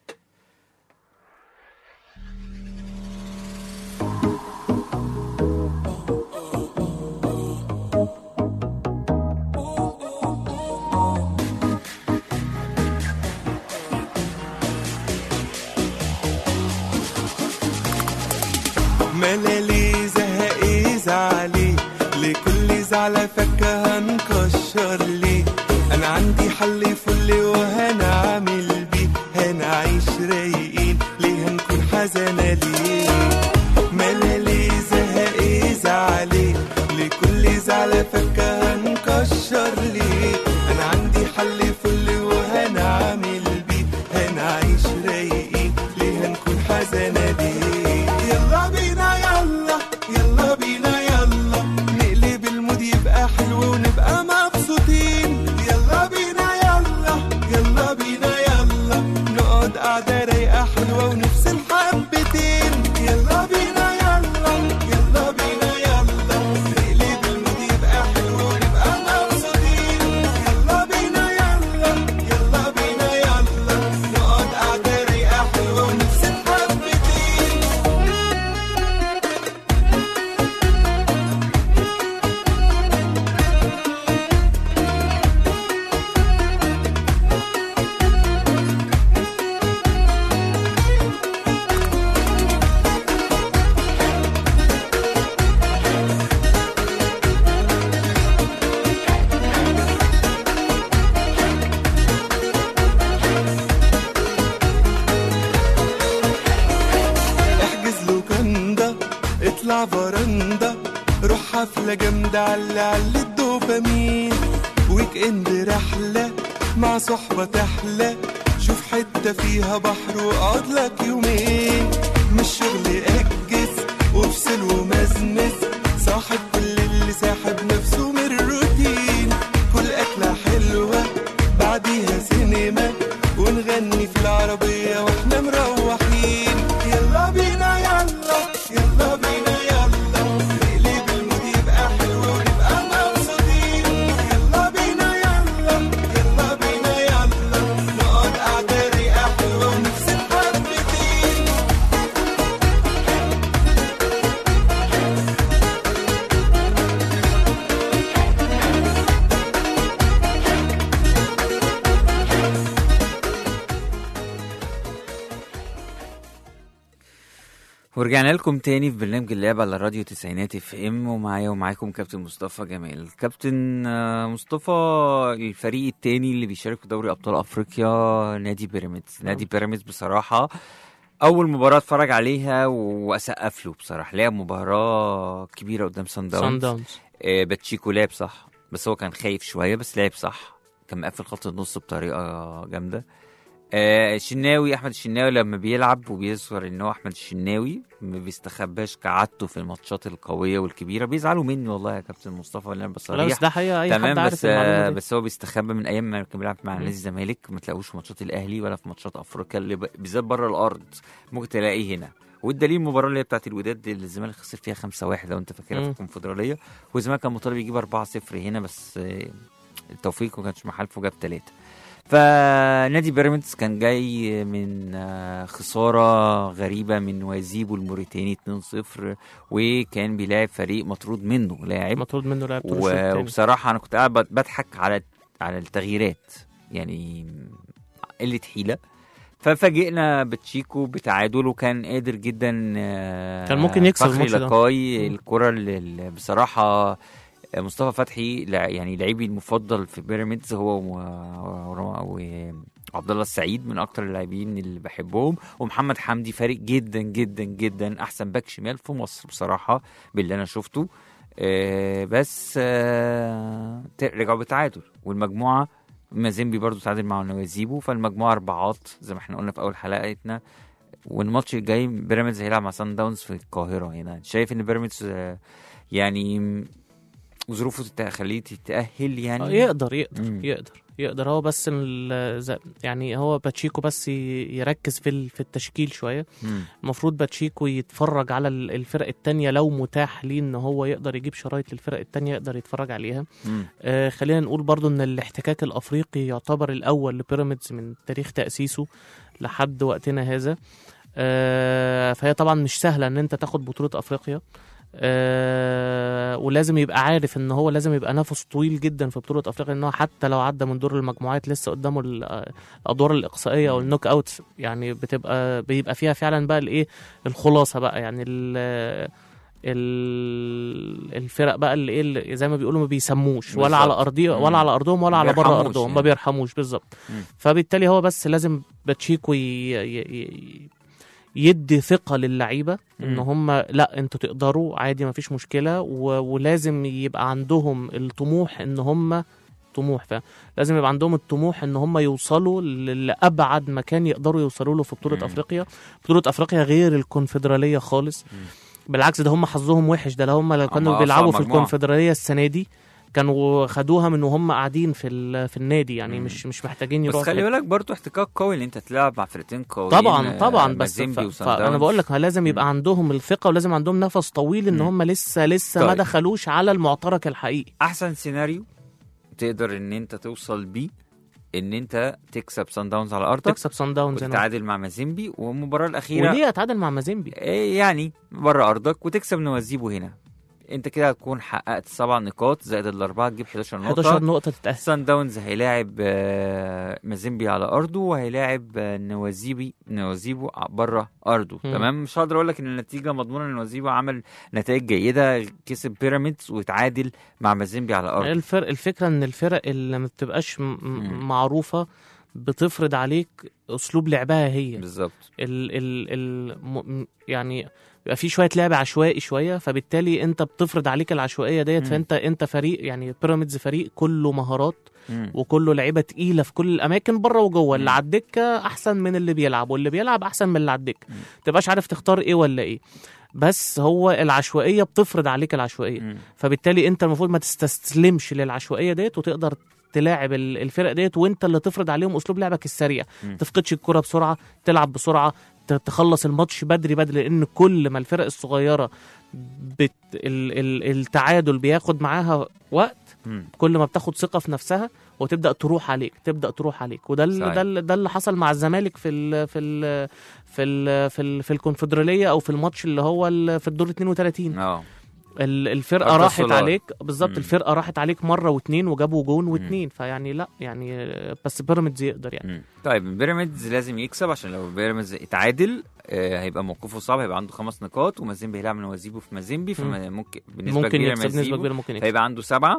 Speaker 5: ملالي زهقي زعلي لكل زعلة فكة هنكشر ليه أنا عندي حل فل وهنعمل بيه هنعمل حفلة جامدة على على الدوبامين ويك اند رحلة مع صحبة تحلى شوف حتة فيها بحر واقعد لك يومين مش شغل اجز وافصل ومزمز صاحب كل اللي ساحب نفسه من الروتين كل أكلة حلوة بعديها سينما ونغني في العربية واحنا مروحين يلا بينا يلا يلا بينا يلا نقلب المود يبقى حلو ونبقى مبسوطين يلا بينا يلا يلا بينا يلا نقعد قعدة ريقة حلوة ونفصل حبتين
Speaker 2: ورجعنا لكم تاني في برنامج اللعب على راديو تسعينات اف ام ومعايا ومعاكم كابتن مصطفى جمال كابتن آه، مصطفى الفريق التاني اللي بيشارك في دوري ابطال افريقيا نادي بيراميدز نادي بيراميدز بصراحه اول مباراه اتفرج عليها واسقف له بصراحه لعب مباراه كبيره قدام سان
Speaker 3: سان
Speaker 2: داونز
Speaker 3: داونز
Speaker 2: آه، باتشيكو لعب صح بس هو كان خايف شويه بس لعب صح كان مقفل خط النص بطريقه جامده آه، الشناوي احمد الشناوي لما بيلعب وبيظهر ان هو احمد الشناوي ما بيستخباش كعادته في الماتشات القويه والكبيره بيزعلوا مني والله يا كابتن مصطفى ولا انا
Speaker 3: لا
Speaker 2: بصريح
Speaker 3: بس ده حقيقه اي
Speaker 2: تمام
Speaker 3: حد عارف
Speaker 2: بس
Speaker 3: المعلومه
Speaker 2: آه
Speaker 3: دي
Speaker 2: بس هو بيستخبى من ايام ما كان بيلعب مع
Speaker 3: مم.
Speaker 2: نادي الزمالك ما تلاقوش في ماتشات الاهلي ولا في ماتشات افريقيا اللي ب- بالذات بره الارض ممكن تلاقيه هنا والدليل المباراه اللي هي بتاعت الوداد اللي الزمالك خسر فيها 5-1 لو انت فاكرها في
Speaker 3: مم.
Speaker 2: الكونفدراليه والزمالك كان مطالب يجيب 4-0 هنا بس آه، التوفيق ما كانش محالفه جاب ثلاثه فنادي بيراميدز كان جاي من آه، خساره غريبه من وازيبو الموريتاني 2-0 وكان بيلاعب فريق مطرود منه لاعب
Speaker 3: مطرود منه لاعب طول
Speaker 2: و-
Speaker 3: الشوط التاني.
Speaker 2: وبصراحه انا كنت قاعد بت- بضحك على على التغييرات يعني قله حيله ففاجئنا بتشيكو بتعادل وكان قادر جدا آه،
Speaker 3: كان ممكن يكسب
Speaker 2: فخري
Speaker 3: الماتش ده.
Speaker 2: لقاي
Speaker 3: مم.
Speaker 2: الكره اللي اللي بصراحه آه، مصطفى فتحي لع- يعني لعيبي المفضل في بيراميدز هو و- و- و- وعبد الله السعيد من اكتر اللاعبين اللي بحبهم ومحمد حمدي فارق جدا جدا جدا احسن باك شمال في مصر بصراحه باللي انا شفته آه، بس آه، ت- رجعوا بتعادل والمجموعه مازيمبي برضو تعادل مع نوازيبو فالمجموعه اربعات زي ما احنا قلنا في اول حلقتنا والماتش الجاي بيراميدز هيلعب مع سان داونز في القاهره هنا شايف ان بيراميدز آه، يعني م- ظروفه تخليه تتاهل
Speaker 3: آه،
Speaker 2: يعني
Speaker 3: يقدر يقدر
Speaker 2: مم.
Speaker 3: يقدر يقدر هو بس ال- ز- يعني هو باتشيكو بس ي- يركز في ال- في التشكيل شويه
Speaker 2: مم.
Speaker 3: المفروض باتشيكو يتفرج على ال- الفرق التانية لو متاح ليه ان هو يقدر يجيب شرايط للفرق التانية يقدر يتفرج عليها
Speaker 2: مم.
Speaker 3: آه خلينا نقول برضو ان الاحتكاك الافريقي يعتبر الاول لبيراميدز من تاريخ تاسيسه لحد وقتنا هذا آه فهي طبعا مش سهله ان انت تاخد بطوله افريقيا آه ولازم يبقى عارف ان هو لازم يبقى نفسه طويل جدا في بطوله افريقيا ان هو حتى لو عدى من دور المجموعات لسه قدامه ال- الادوار الاقصائيه او النوك اوت يعني بتبقى بيبقى فيها فعلا بقى الايه الخلاصه بقى يعني ال ال- الفرق بقى اللي ايه اللي زي ما بيقولوا ما بيسموش ولا
Speaker 2: بالظبط.
Speaker 3: على ارضي ولا
Speaker 2: مم.
Speaker 3: على ارضهم ولا
Speaker 2: ما
Speaker 3: على بره
Speaker 2: بيرحموش
Speaker 3: ارضهم ما
Speaker 2: يعني.
Speaker 3: بيرحموش بالظبط
Speaker 2: مم.
Speaker 3: فبالتالي هو بس لازم باتشيكو ي... ي... ي... يدي ثقة للعيبة ان
Speaker 2: مم.
Speaker 3: هم لا انتوا تقدروا عادي ما فيش مشكلة و... ولازم يبقى عندهم الطموح ان هم طموح فاهم لازم يبقى عندهم الطموح ان هم يوصلوا ل- لابعد مكان يقدروا يوصلوا له في بطوله
Speaker 2: مم.
Speaker 3: افريقيا بطوله افريقيا غير الكونفدراليه خالص
Speaker 2: مم.
Speaker 3: بالعكس ده هم حظهم وحش ده لو هم لو كانوا
Speaker 2: أصعب
Speaker 3: بيلعبوا في
Speaker 2: مجموعة.
Speaker 3: الكونفدراليه السنه دي كانوا خدوها من وهم قاعدين في ال- في النادي يعني
Speaker 2: مم.
Speaker 3: مش مش محتاجين
Speaker 2: بس
Speaker 3: يروحوا
Speaker 2: خلي
Speaker 3: في-
Speaker 2: بالك برضو احتكاك قوي ان انت تلعب مع فرقتين قويين
Speaker 3: طبعا
Speaker 2: آه،
Speaker 3: طبعا بس ف...
Speaker 2: مازيمبي وصن
Speaker 3: فانا
Speaker 2: داونز.
Speaker 3: بقول لك لازم يبقى
Speaker 2: مم.
Speaker 3: عندهم الثقه ولازم عندهم نفس طويل ان
Speaker 2: مم.
Speaker 3: هم لسه لسه ما
Speaker 2: طيب.
Speaker 3: دخلوش على المعترك الحقيقي
Speaker 2: احسن سيناريو تقدر ان انت توصل بيه ان انت تكسب سان داونز على ارضك
Speaker 3: تكسب سان داونز هنا
Speaker 2: وتتعادل مع مازيمبي والمباراه الاخيره
Speaker 3: وليه اتعادل مع مازيمبي
Speaker 2: إيه يعني بره ارضك وتكسب نوازيبو هنا انت كده هتكون حققت سبع نقاط زائد الاربعه تجيب 11 نقطه
Speaker 3: 11 نقطه تتاهل
Speaker 2: سان داونز هيلاعب آه، مازيمبي على ارضه وهيلاعب آه، نوازيبي نوازيبو بره ارضه
Speaker 3: مم.
Speaker 2: تمام مش هقدر اقول لك ان النتيجه مضمونه ان نوازيبو عمل نتائج جيده كسب بيراميدز وتعادل مع مازيمبي على ارضه
Speaker 3: الفرق الفكره ان الفرق اللي ما بتبقاش م-
Speaker 2: مم.
Speaker 3: م- معروفه بتفرض عليك اسلوب لعبها هي
Speaker 2: بالظبط
Speaker 3: ال ال ال م- يعني بيبقى في شويه لعب عشوائي شويه فبالتالي انت بتفرض عليك العشوائيه ديت
Speaker 2: مم.
Speaker 3: فانت انت فريق يعني بيراميدز فريق كله مهارات
Speaker 2: مم.
Speaker 3: وكله لعيبه تقيله في كل الاماكن بره وجوه اللي
Speaker 2: مم.
Speaker 3: على الدكه احسن من اللي بيلعب واللي بيلعب احسن من اللي على الدكه
Speaker 2: مم.
Speaker 3: تبقاش عارف تختار ايه ولا ايه بس هو العشوائيه بتفرض عليك العشوائيه
Speaker 2: مم.
Speaker 3: فبالتالي انت المفروض ما تستسلمش للعشوائيه ديت وتقدر تلاعب ال- الفرق ديت وانت اللي تفرض عليهم اسلوب لعبك السريع
Speaker 2: مم.
Speaker 3: تفقدش الكره بسرعه تلعب بسرعه ت- تخلص الماتش بدري بدري لان كل ما الفرق الصغيره بت ال ال التعادل بياخد معاها وقت
Speaker 2: مم.
Speaker 3: كل ما بتاخد ثقه في نفسها وتبدا تروح عليك تبدا تروح عليك وده ال-
Speaker 2: صحيح.
Speaker 3: ده ال- ده اللي حصل مع الزمالك في ال في ال في ال في, ال في الكونفدراليه او في الماتش اللي هو ال- في الدور 32
Speaker 2: اه
Speaker 3: ال- الفرقه
Speaker 2: أرض
Speaker 3: راحت
Speaker 2: السولار.
Speaker 3: عليك بالظبط
Speaker 2: مم.
Speaker 3: الفرقه راحت عليك مره واتنين وجابوا جون واتنين فيعني لا يعني آه، بس بيراميدز يقدر يعني
Speaker 2: مم. طيب بيراميدز لازم يكسب عشان لو بيراميدز اتعادل آه، هيبقى موقفه صعب هيبقى عنده خمس نقاط ومازيمبي هيلعب من وزيبو في مازيمبي فممكن بنسبه
Speaker 3: ممكن
Speaker 2: كبيره
Speaker 3: يكسب نسبه
Speaker 2: مازيمبو
Speaker 3: كبيره ممكن يكسب
Speaker 2: فيبقى عنده سبعه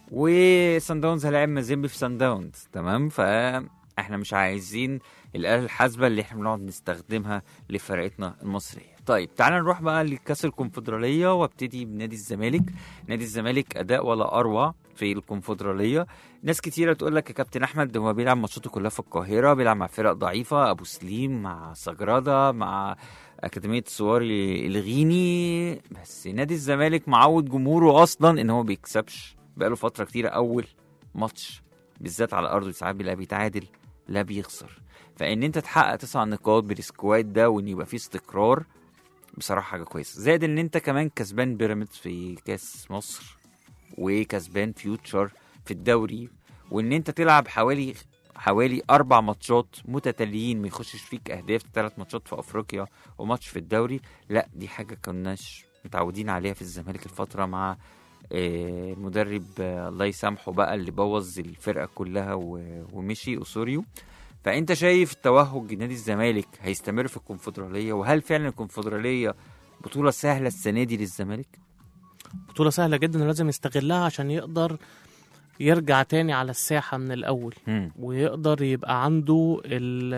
Speaker 2: وسان داونز هيلاعب مازيمبي في سان داونز تمام فاحنا مش عايزين الاله الحاسبه اللي احنا بنقعد نستخدمها لفرقتنا المصريه طيب تعالى نروح بقى لكاس الكونفدراليه وابتدي بنادي الزمالك نادي الزمالك اداء ولا اروع في الكونفدراليه ناس كتيره تقول لك يا كابتن احمد هو بيلعب ماتشاته كلها في القاهره بيلعب مع فرق ضعيفه ابو سليم مع سجرادا مع اكاديميه سواري الغيني بس نادي الزمالك معود جمهوره اصلا ان هو بيكسبش بقاله فتره كتيره اول ماتش بالذات على ارضه ساعات لا بيتعادل لا بيخسر فان انت تحقق تسع نقاط بالسكواد ده وان يبقى فيه استقرار بصراحه حاجه كويسه زائد ان انت كمان كسبان بيراميدز في كاس مصر وكسبان فيوتشر في الدوري وان انت تلعب حوالي حوالي اربع ماتشات متتاليين ما يخشش فيك اهداف ثلاث ماتشات في افريقيا وماتش في الدوري لا دي حاجه كناش متعودين عليها في الزمالك الفتره مع آه، المدرب آه، الله يسامحه بقى اللي بوظ الفرقه كلها و- ومشي اسوريو فانت شايف توهج نادي الزمالك هيستمر في الكونفدراليه وهل فعلا الكونفدراليه بطوله سهله السنه دي للزمالك؟
Speaker 3: بطوله سهله جدا ولازم يستغلها عشان يقدر يرجع تاني على الساحه من الاول
Speaker 2: مم.
Speaker 3: ويقدر يبقى عنده ال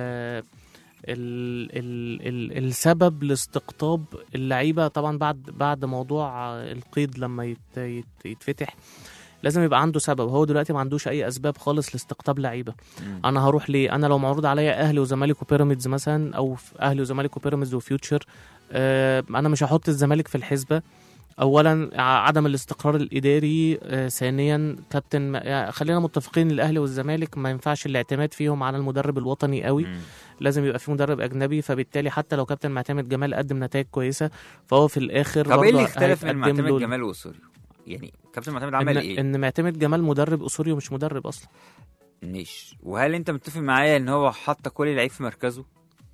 Speaker 3: ال ال ال السبب لاستقطاب اللعيبه طبعا بعد بعد موضوع القيد لما يت يت يتفتح لازم يبقى عنده سبب هو دلوقتي ما عندوش اي اسباب خالص لاستقطاب لعيبه
Speaker 2: مم.
Speaker 3: انا هروح ليه انا لو معروض عليا اهلي وزمالك وبيراميدز مثلا او في اهلي وزمالك وبيراميدز وفيوتشر آه انا مش هحط الزمالك في الحسبه اولا ع- عدم الاستقرار الاداري آه ثانيا كابتن ما- يعني خلينا متفقين الاهلي والزمالك ما ينفعش الاعتماد فيهم على المدرب الوطني قوي
Speaker 2: مم.
Speaker 3: لازم يبقى في مدرب اجنبي فبالتالي حتى لو كابتن معتمد جمال قدم نتائج كويسه فهو في الاخر
Speaker 2: طب ايه اللي
Speaker 3: برضه
Speaker 2: يختلف من
Speaker 3: هيتقدم
Speaker 2: معتمد
Speaker 3: له
Speaker 2: جمال واسوريو؟ يعني كابتن معتمد عمل
Speaker 3: إن,
Speaker 2: ايه؟
Speaker 3: ان معتمد جمال مدرب اسوري ومش مدرب اصلا
Speaker 2: ماشي وهل انت متفق معايا ان هو حط كل لعيب في مركزه؟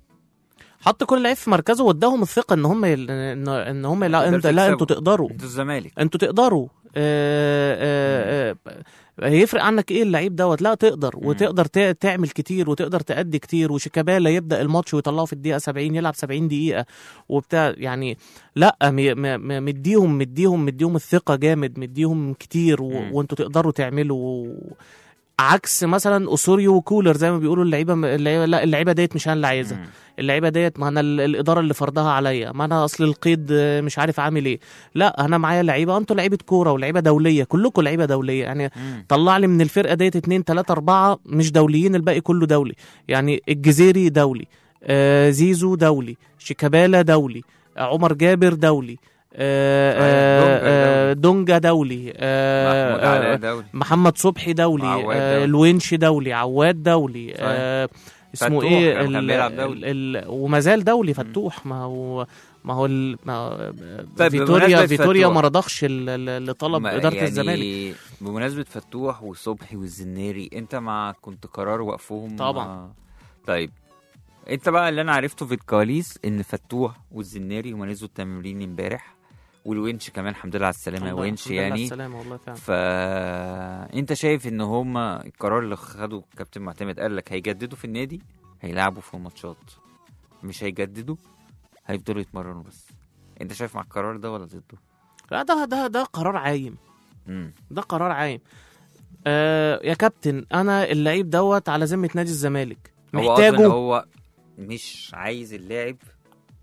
Speaker 3: حط كل لعيب في مركزه واداهم الثقه ان هم يل... ان ان هم لا
Speaker 2: تقدر
Speaker 3: انت لا
Speaker 2: تكسبه.
Speaker 3: انتوا تقدروا
Speaker 2: انتوا الزمالك
Speaker 3: انتوا تقدروا آه آه آه هيفرق عنك ايه اللعيب دوت لا تقدر وتقدر تع- تعمل كتير وتقدر تأدي كتير وشيكابالا يبدا الماتش ويطلعه في الدقيقه 70 يلعب 70 دقيقه وبتاع يعني لا م- م- م- مديهم مديهم مديهم الثقه جامد مديهم كتير و...
Speaker 2: مم.
Speaker 3: وانتوا تقدروا تعملوا عكس مثلا اسوريو وكولر زي ما بيقولوا اللعيبه اللعيبه لا اللعيبه ديت مش انا اللي عايزها
Speaker 2: مم.
Speaker 3: اللعيبه ديت ما انا ال- الاداره اللي فرضها عليا ما انا اصل القيد آه، مش عارف عامل ايه لا انا معايا لعيبه انتوا لعيبه كوره ولعيبه دوليه كلكم لعيبه دوليه يعني
Speaker 2: مم.
Speaker 3: طلع لي من الفرقه ديت اتنين تلاته اربعه مش دوليين الباقي كله دولي يعني الجزيري دولي آه زيزو دولي شيكابالا دولي آه عمر جابر دولي آه آه آه دونجا دولي آه
Speaker 2: محمود علاء
Speaker 3: آه
Speaker 2: دولي
Speaker 3: محمد صبحي دولي
Speaker 2: وعواد
Speaker 3: آه
Speaker 2: دولي.
Speaker 3: الونش دولي عواد دولي آه اسمه
Speaker 2: فتوح
Speaker 3: ايه
Speaker 2: لما كان
Speaker 3: ال-
Speaker 2: بيلعب دولي.
Speaker 3: ال- ال- وما زال دولي فتوح ما هو ما هو ال- ما
Speaker 2: طيب،
Speaker 3: فيتوريا
Speaker 2: بمناسبة
Speaker 3: فيتوريا
Speaker 2: فتوح.
Speaker 3: ما رضخش ال- ال- لطلب
Speaker 2: ما-
Speaker 3: اداره
Speaker 2: يعني
Speaker 3: الزمالك
Speaker 2: بمناسبة فتوح وصبحي والزناري انت مع كنت قرار وقفهم
Speaker 3: طبعا.
Speaker 2: مع... طيب انت بقى اللي انا عرفته في الكواليس ان فتوح والزناري هما نزلوا التمرين امبارح والونش كمان الحمد لله على السلامة
Speaker 3: الله-
Speaker 2: ونش
Speaker 3: الحمد لله على
Speaker 2: يعني
Speaker 3: السلامه والله فعلا
Speaker 2: فانت شايف ان هما القرار اللي خده كابتن معتمد قال لك هيجددوا في النادي هيلعبوا في ماتشات مش هيجددوا هيفضلوا يتمرنوا بس انت شايف مع القرار ده ولا ضده؟
Speaker 3: لا ده ده ده قرار عايم
Speaker 2: امم
Speaker 3: ده قرار عايم آه يا كابتن انا اللعيب دوت على ذمه نادي الزمالك
Speaker 2: هو قصده ان
Speaker 3: محتاجه
Speaker 2: هو مش عايز اللاعب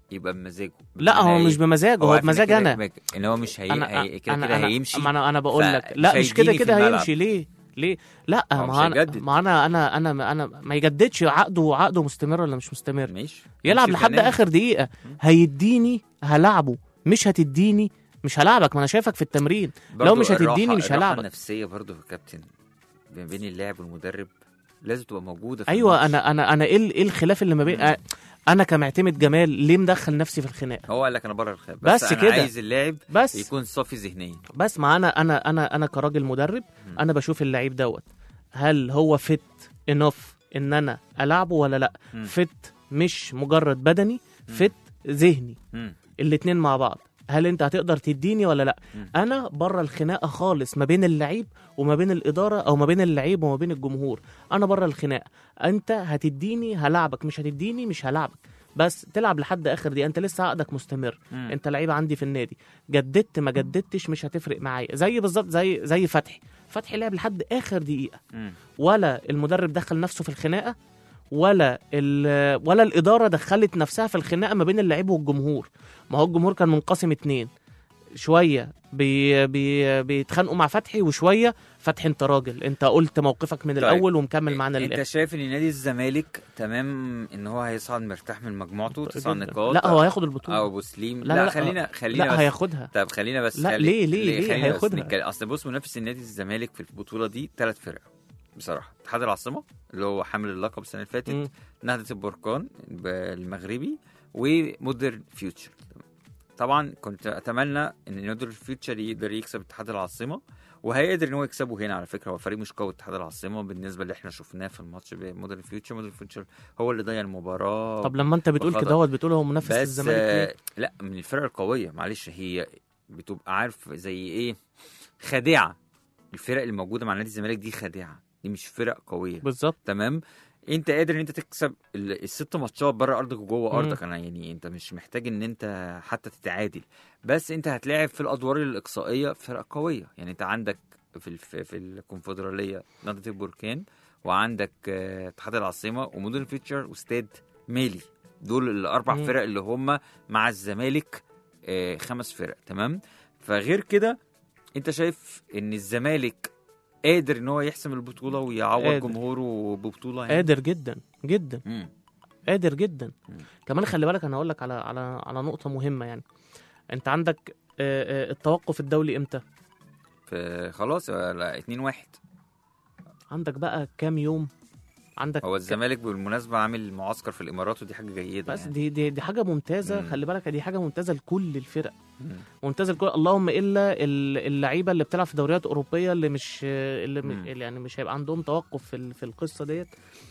Speaker 2: يبقى بمزاجه
Speaker 3: لا هو
Speaker 2: بمعنى
Speaker 3: مش
Speaker 2: إيه؟
Speaker 3: بمزاجه هو
Speaker 2: عارف إن
Speaker 3: بمزاج
Speaker 2: كده-
Speaker 3: انا
Speaker 2: ان هو مش هي...
Speaker 3: انا
Speaker 2: هي... كده
Speaker 3: انا
Speaker 2: كده
Speaker 3: انا
Speaker 2: هيمشي
Speaker 3: ما انا انا بقول لك
Speaker 2: فمش
Speaker 3: لا مش كده
Speaker 2: هيديني في
Speaker 3: كده
Speaker 2: الملعب.
Speaker 3: هيمشي ليه ليه لا
Speaker 2: هو مش
Speaker 3: ما انا
Speaker 2: هيجدد.
Speaker 3: ما انا انا انا انا ما يجددش عقده عقده مستمر ولا مش مستمر
Speaker 2: ماشي
Speaker 3: يلعب
Speaker 2: ماشي
Speaker 3: لحد
Speaker 2: فنان.
Speaker 3: اخر دقيقه هيديني هلعبه مش هتديني مش هلعبك ما انا شايفك في التمرين لو
Speaker 2: برضو
Speaker 3: مش هتديني
Speaker 2: الراحة-
Speaker 3: مش
Speaker 2: الراحة
Speaker 3: هلعبك.
Speaker 2: النفسيه برضو يا كابتن ما بين اللاعب والمدرب لازم تبقى موجوده في
Speaker 3: ايوه
Speaker 2: الماتش.
Speaker 3: انا انا انا ايه ال- ايه الخلاف اللي ما بين
Speaker 2: مم.
Speaker 3: انا كمعتمد جمال ليه مدخل نفسي في الخناقه
Speaker 2: هو قال لك انا بره الخلاف بس,
Speaker 3: بس
Speaker 2: أنا
Speaker 3: كده.
Speaker 2: عايز اللاعب
Speaker 3: بس
Speaker 2: يكون صافي ذهنيا
Speaker 3: بس ما انا انا انا انا كراجل مدرب
Speaker 2: مم.
Speaker 3: انا بشوف اللعيب دوت هل هو فت انف ان انا العبه ولا لا
Speaker 2: مم.
Speaker 3: فت مش مجرد بدني فت ذهني
Speaker 2: مم.
Speaker 3: الاتنين مع بعض هل انت هتقدر تديني ولا لا
Speaker 2: مم.
Speaker 3: انا بره الخناقه خالص ما بين اللعيب وما بين الاداره او ما بين اللعيب وما بين الجمهور انا بره الخناقه انت هتديني هلعبك مش هتديني مش هلعبك بس تلعب لحد اخر دي انت لسه عقدك مستمر
Speaker 2: مم.
Speaker 3: انت لعيب عندي في النادي جددت ما جددتش مش هتفرق معايا زي بالظبط زي زي فتحي فتحي لعب لحد اخر دقيقه
Speaker 2: مم.
Speaker 3: ولا المدرب دخل نفسه في الخناقه ولا ال- ولا الاداره دخلت نفسها في الخناقه ما بين اللعيب والجمهور ما هو الجمهور كان منقسم اتنين شويه بي بي بيتخانقوا مع فتحي وشويه فتحي انت راجل انت قلت موقفك من
Speaker 2: طيب.
Speaker 3: الاول ومكمل معانا
Speaker 2: انت
Speaker 3: للاخر
Speaker 2: شايف ان نادي الزمالك تمام ان هو هيصعد مرتاح من مجموعته تسع
Speaker 3: جداً.
Speaker 2: نقاط
Speaker 3: لا هو هياخد البطوله
Speaker 2: او ابو سليم
Speaker 3: لا،
Speaker 2: لا,
Speaker 3: لا،
Speaker 2: خلينا خلينا
Speaker 3: لا
Speaker 2: بس
Speaker 3: هياخدها
Speaker 2: طب خلينا بس
Speaker 3: لا،
Speaker 2: خلي...
Speaker 3: ليه- ليه- ليه
Speaker 2: خلينا بس
Speaker 3: هياخدها؟
Speaker 2: نتكلم. اصل بص منافس النادي الزمالك في البطوله دي ثلاث فرق بصراحه اتحاد العاصمه اللي هو حامل اللقب السنه اللي فاتت
Speaker 3: مم.
Speaker 2: نهضه البركان المغربي ومودرن فيوتشر طبعا كنت اتمنى ان مودرن فيوتشر يقدر يكسب اتحاد العاصمه وهيقدر ان هو يكسبه هنا على فكره هو فريق مش قوي اتحاد العاصمه بالنسبه اللي احنا شفناه في الماتش بمودرن فيوتشر مودرن فيوتشر هو اللي ضيع المباراه
Speaker 3: طب لما انت بتقول
Speaker 2: وخطأ.
Speaker 3: كده دوت بتقول هو منافس
Speaker 2: بس
Speaker 3: الزمالك ليه؟
Speaker 2: آه، لا من الفرق القويه معلش هي بتبقى عارف زي ايه خادعه الفرق اللي موجوده مع نادي الزمالك دي خادعه دي مش فرق قويه
Speaker 3: بالظبط
Speaker 2: تمام انت قادر ان انت تكسب ال- الست ماتشات بره ارضك وجوه
Speaker 3: مم.
Speaker 2: ارضك انا يعني انت مش محتاج ان انت حتى تتعادل بس انت هتلاعب في الادوار الاقصائيه فرق قويه يعني انت عندك في الف... في الكونفدراليه نهضه البركان وعندك آه، اتحاد العاصمه ومودرن فيوتشر واستاد مالي دول الاربع
Speaker 3: مم.
Speaker 2: فرق اللي هم مع الزمالك آه، خمس فرق تمام فغير كده انت شايف ان الزمالك قادر ان هو يحسم البطوله ويعوض
Speaker 3: قادر.
Speaker 2: جمهوره ببطوله يعني
Speaker 3: قادر جدا جدا
Speaker 2: مم.
Speaker 3: قادر جدا
Speaker 2: مم.
Speaker 3: كمان خلي بالك انا هقول لك على على على نقطه مهمه يعني انت عندك آه، آه، التوقف الدولي امتى
Speaker 2: ف- خلاص لا 2 1
Speaker 3: عندك بقى كام يوم عندك
Speaker 2: هو الزمالك بالمناسبه عامل معسكر في الامارات ودي حاجه جيده
Speaker 3: بس
Speaker 2: يعني.
Speaker 3: دي دي دي حاجه ممتازه
Speaker 2: مم.
Speaker 3: خلي بالك دي حاجه ممتازه لكل الفرق
Speaker 2: مم.
Speaker 3: ممتازه لكل اللهم الا ال- اللعيبه اللي بتلعب في دوريات اوروبيه اللي مش اللي, م...
Speaker 2: مم.
Speaker 3: اللي يعني مش هيبقى عندهم توقف في ال- في القصه ديت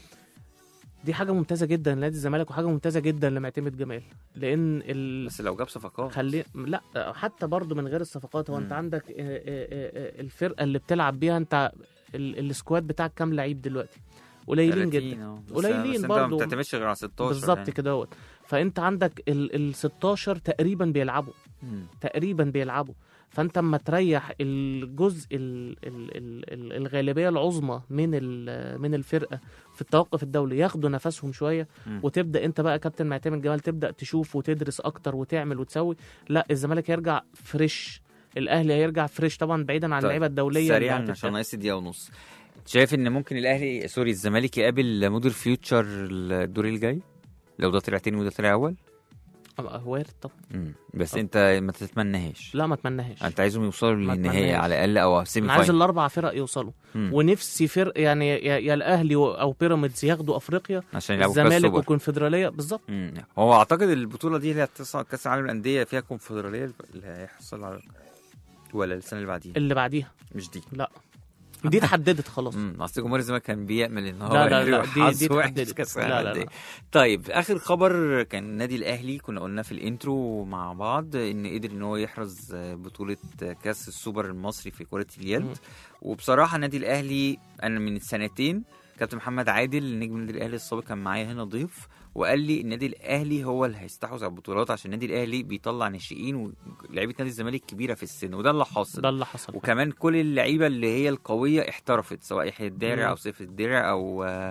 Speaker 3: دي حاجه ممتازه جدا لنادي الزمالك وحاجه ممتازه جدا لمعتمد جمال لان ال...
Speaker 2: بس لو جاب صفقات
Speaker 3: خلي لا حتى برضو من غير الصفقات هو انت
Speaker 2: مم.
Speaker 3: عندك آه، آه، آه، الفرقه اللي بتلعب بيها انت ال- السكواد بتاعك كام لعيب دلوقتي قليلين
Speaker 2: 30
Speaker 3: جدا
Speaker 2: اه. بس-
Speaker 3: قليلين
Speaker 2: بس انت
Speaker 3: برضو.
Speaker 2: ما بتعتمدش غير على 16
Speaker 3: بالظبط
Speaker 2: يعني.
Speaker 3: كده هو فانت عندك ال ال 16 تقريبا بيلعبوا
Speaker 2: مم.
Speaker 3: تقريبا بيلعبوا فانت اما تريح الجزء ال ال ال ال الغالبيه العظمى من ال- من الفرقه في التوقف الدولي ياخدوا نفسهم شويه
Speaker 2: مم.
Speaker 3: وتبدا انت بقى كابتن معتمد جمال تبدا تشوف وتدرس اكتر وتعمل وتسوي لا الزمالك هيرجع فريش الاهلي هيرجع فريش طبعا بعيدا عن
Speaker 2: طيب،
Speaker 3: اللعيبه الدوليه اللي
Speaker 2: سريعا
Speaker 3: هتبدأ.
Speaker 2: عشان ناقص دقيقه ونص شايف ان ممكن الاهلي سوري الزمالك يقابل مودر فيوتشر الدور الجاي لو ده طلع تاني وده طلع اول
Speaker 3: أبقى وارد طبعا
Speaker 2: مم. بس انت ما تتمناهاش
Speaker 3: لا ما اتمناش
Speaker 2: انت عايزهم يوصلوا
Speaker 3: ما
Speaker 2: للنهائي
Speaker 3: أتمناش.
Speaker 2: على الاقل او سيمي
Speaker 3: انا عايز
Speaker 2: فاينل
Speaker 3: الاربع فرق يوصلوا
Speaker 2: مم.
Speaker 3: ونفسي فرق يعني يا, يا الاهلي و- او بيراميدز ياخدوا افريقيا
Speaker 2: عشان يلعبوا كاس
Speaker 3: الزمالك
Speaker 2: سوبر
Speaker 3: والكونفدراليه بالظبط
Speaker 2: مم. هو اعتقد البطوله دي اللي هتصعد كاس العالم للانديه فيها كونفدراليه اللي هيحصل على ولا السنه اللي بعديها
Speaker 3: اللي بعديها
Speaker 2: مش دي
Speaker 3: لا دي اتحددت خلاص
Speaker 2: امم اصل جمهور الزمالك كان بيامل ان هو
Speaker 3: لا لا لا
Speaker 2: يروح
Speaker 3: دي
Speaker 2: حظ
Speaker 3: دي
Speaker 2: وحش
Speaker 3: اتحددت
Speaker 2: كاس
Speaker 3: لا
Speaker 2: العالم
Speaker 3: لا
Speaker 2: للأندية.
Speaker 3: لا
Speaker 2: طيب اخر خبر كان النادي الاهلي كنا قلنا في الانترو مع بعض ان قدر ان هو يحرز بطوله كاس السوبر المصري في كره
Speaker 3: مم.
Speaker 2: اليد وبصراحه النادي الاهلي انا من سنتين كابتن محمد عادل نجم النادي الاهلي السابق كان معايا هنا ضيف وقال لي النادي الاهلي هو اللي هيستحوذ على البطولات عشان النادي الاهلي بيطلع ناشئين ولعيبه نادي الزمالك كبيره في السن وده اللي حاصل
Speaker 3: ده اللي حصل
Speaker 2: وكمان كل اللعيبه اللي هي القويه احترفت سواء يحيى
Speaker 3: مم.
Speaker 2: الدرع او سيف الدرع او آه،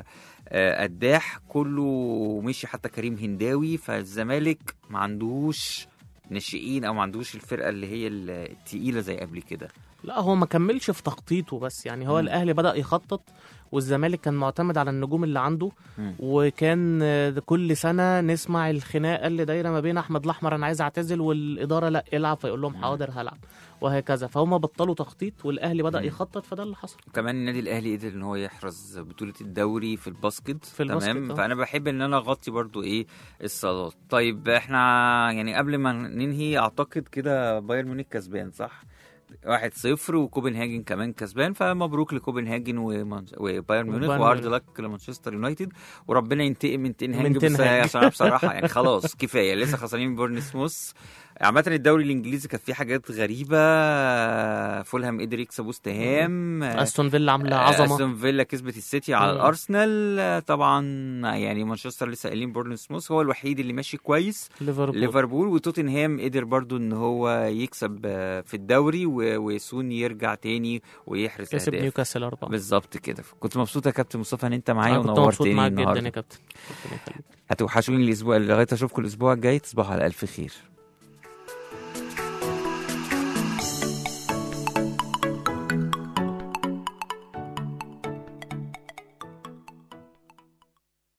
Speaker 2: آه، قداح كله مشي حتى كريم هنداوي فالزمالك ما عندوش ناشئين او ما عندوش الفرقه اللي هي التقيله زي قبل كده
Speaker 3: لا هو ما كملش في تخطيطه بس يعني هو
Speaker 2: مم.
Speaker 3: الاهلي بدا يخطط والزمالك كان معتمد على النجوم اللي عنده
Speaker 2: مم.
Speaker 3: وكان آه، كل سنه نسمع الخناقه اللي دايره ما بين احمد الاحمر انا عايز اعتزل والاداره لا العب فيقول لهم حاضر هلعب وهكذا فهم بطلوا تخطيط والاهلي بدا
Speaker 2: مم.
Speaker 3: يخطط فده اللي حصل
Speaker 2: وكمان النادي الاهلي قدر ان هو يحرز بطوله الدوري في الباسكت
Speaker 3: في الباسكت،
Speaker 2: تمام
Speaker 3: آه.
Speaker 2: فانا بحب ان انا اغطي برضو ايه الصالات طيب احنا يعني قبل ما ننهي اعتقد كده بايرن ميونخ كسبان صح واحد صفر وكوبنهاجن كمان كسبان فمبروك لكوبنهاجن ومن- وبايرن ميونخ
Speaker 3: وبايرن
Speaker 2: وهارد
Speaker 3: ميونخ.
Speaker 2: لك لمانشستر يونايتد وربنا ينتقم من تنهاج
Speaker 3: من
Speaker 2: بس
Speaker 3: تنهاج.
Speaker 2: عشان أنا بصراحه يعني خلاص كفايه لسه خسرانين من بورنسموث عامة الدوري الانجليزي كانت فيه حاجات غريبة فولهام قدر يكسب وست هام
Speaker 3: استون فيلا عامله عظمه
Speaker 2: استون فيلا كسبت السيتي على
Speaker 3: مم.
Speaker 2: الارسنال آه، طبعا يعني مانشستر لسه قايلين بورنسموث هو الوحيد اللي ماشي كويس
Speaker 3: ليفربول
Speaker 2: ليفربول وتوتنهام قدر برضو ان هو يكسب آه، في الدوري و- وسون يرجع تاني ويحرز
Speaker 3: كسب
Speaker 2: اهداف
Speaker 3: نيوكاسل اربعه
Speaker 2: بالظبط كده كنت مبسوط يا كابتن مصطفى ان انت معايا
Speaker 3: انا كنت مبسوط
Speaker 2: ونورتني
Speaker 3: معاك جدا يا
Speaker 2: النهارده
Speaker 3: كابتن ربنا يخليك.
Speaker 2: هتوحشوني الاسبوع لغايه اشوفكم الاسبوع الجاي تصبحوا على الف خير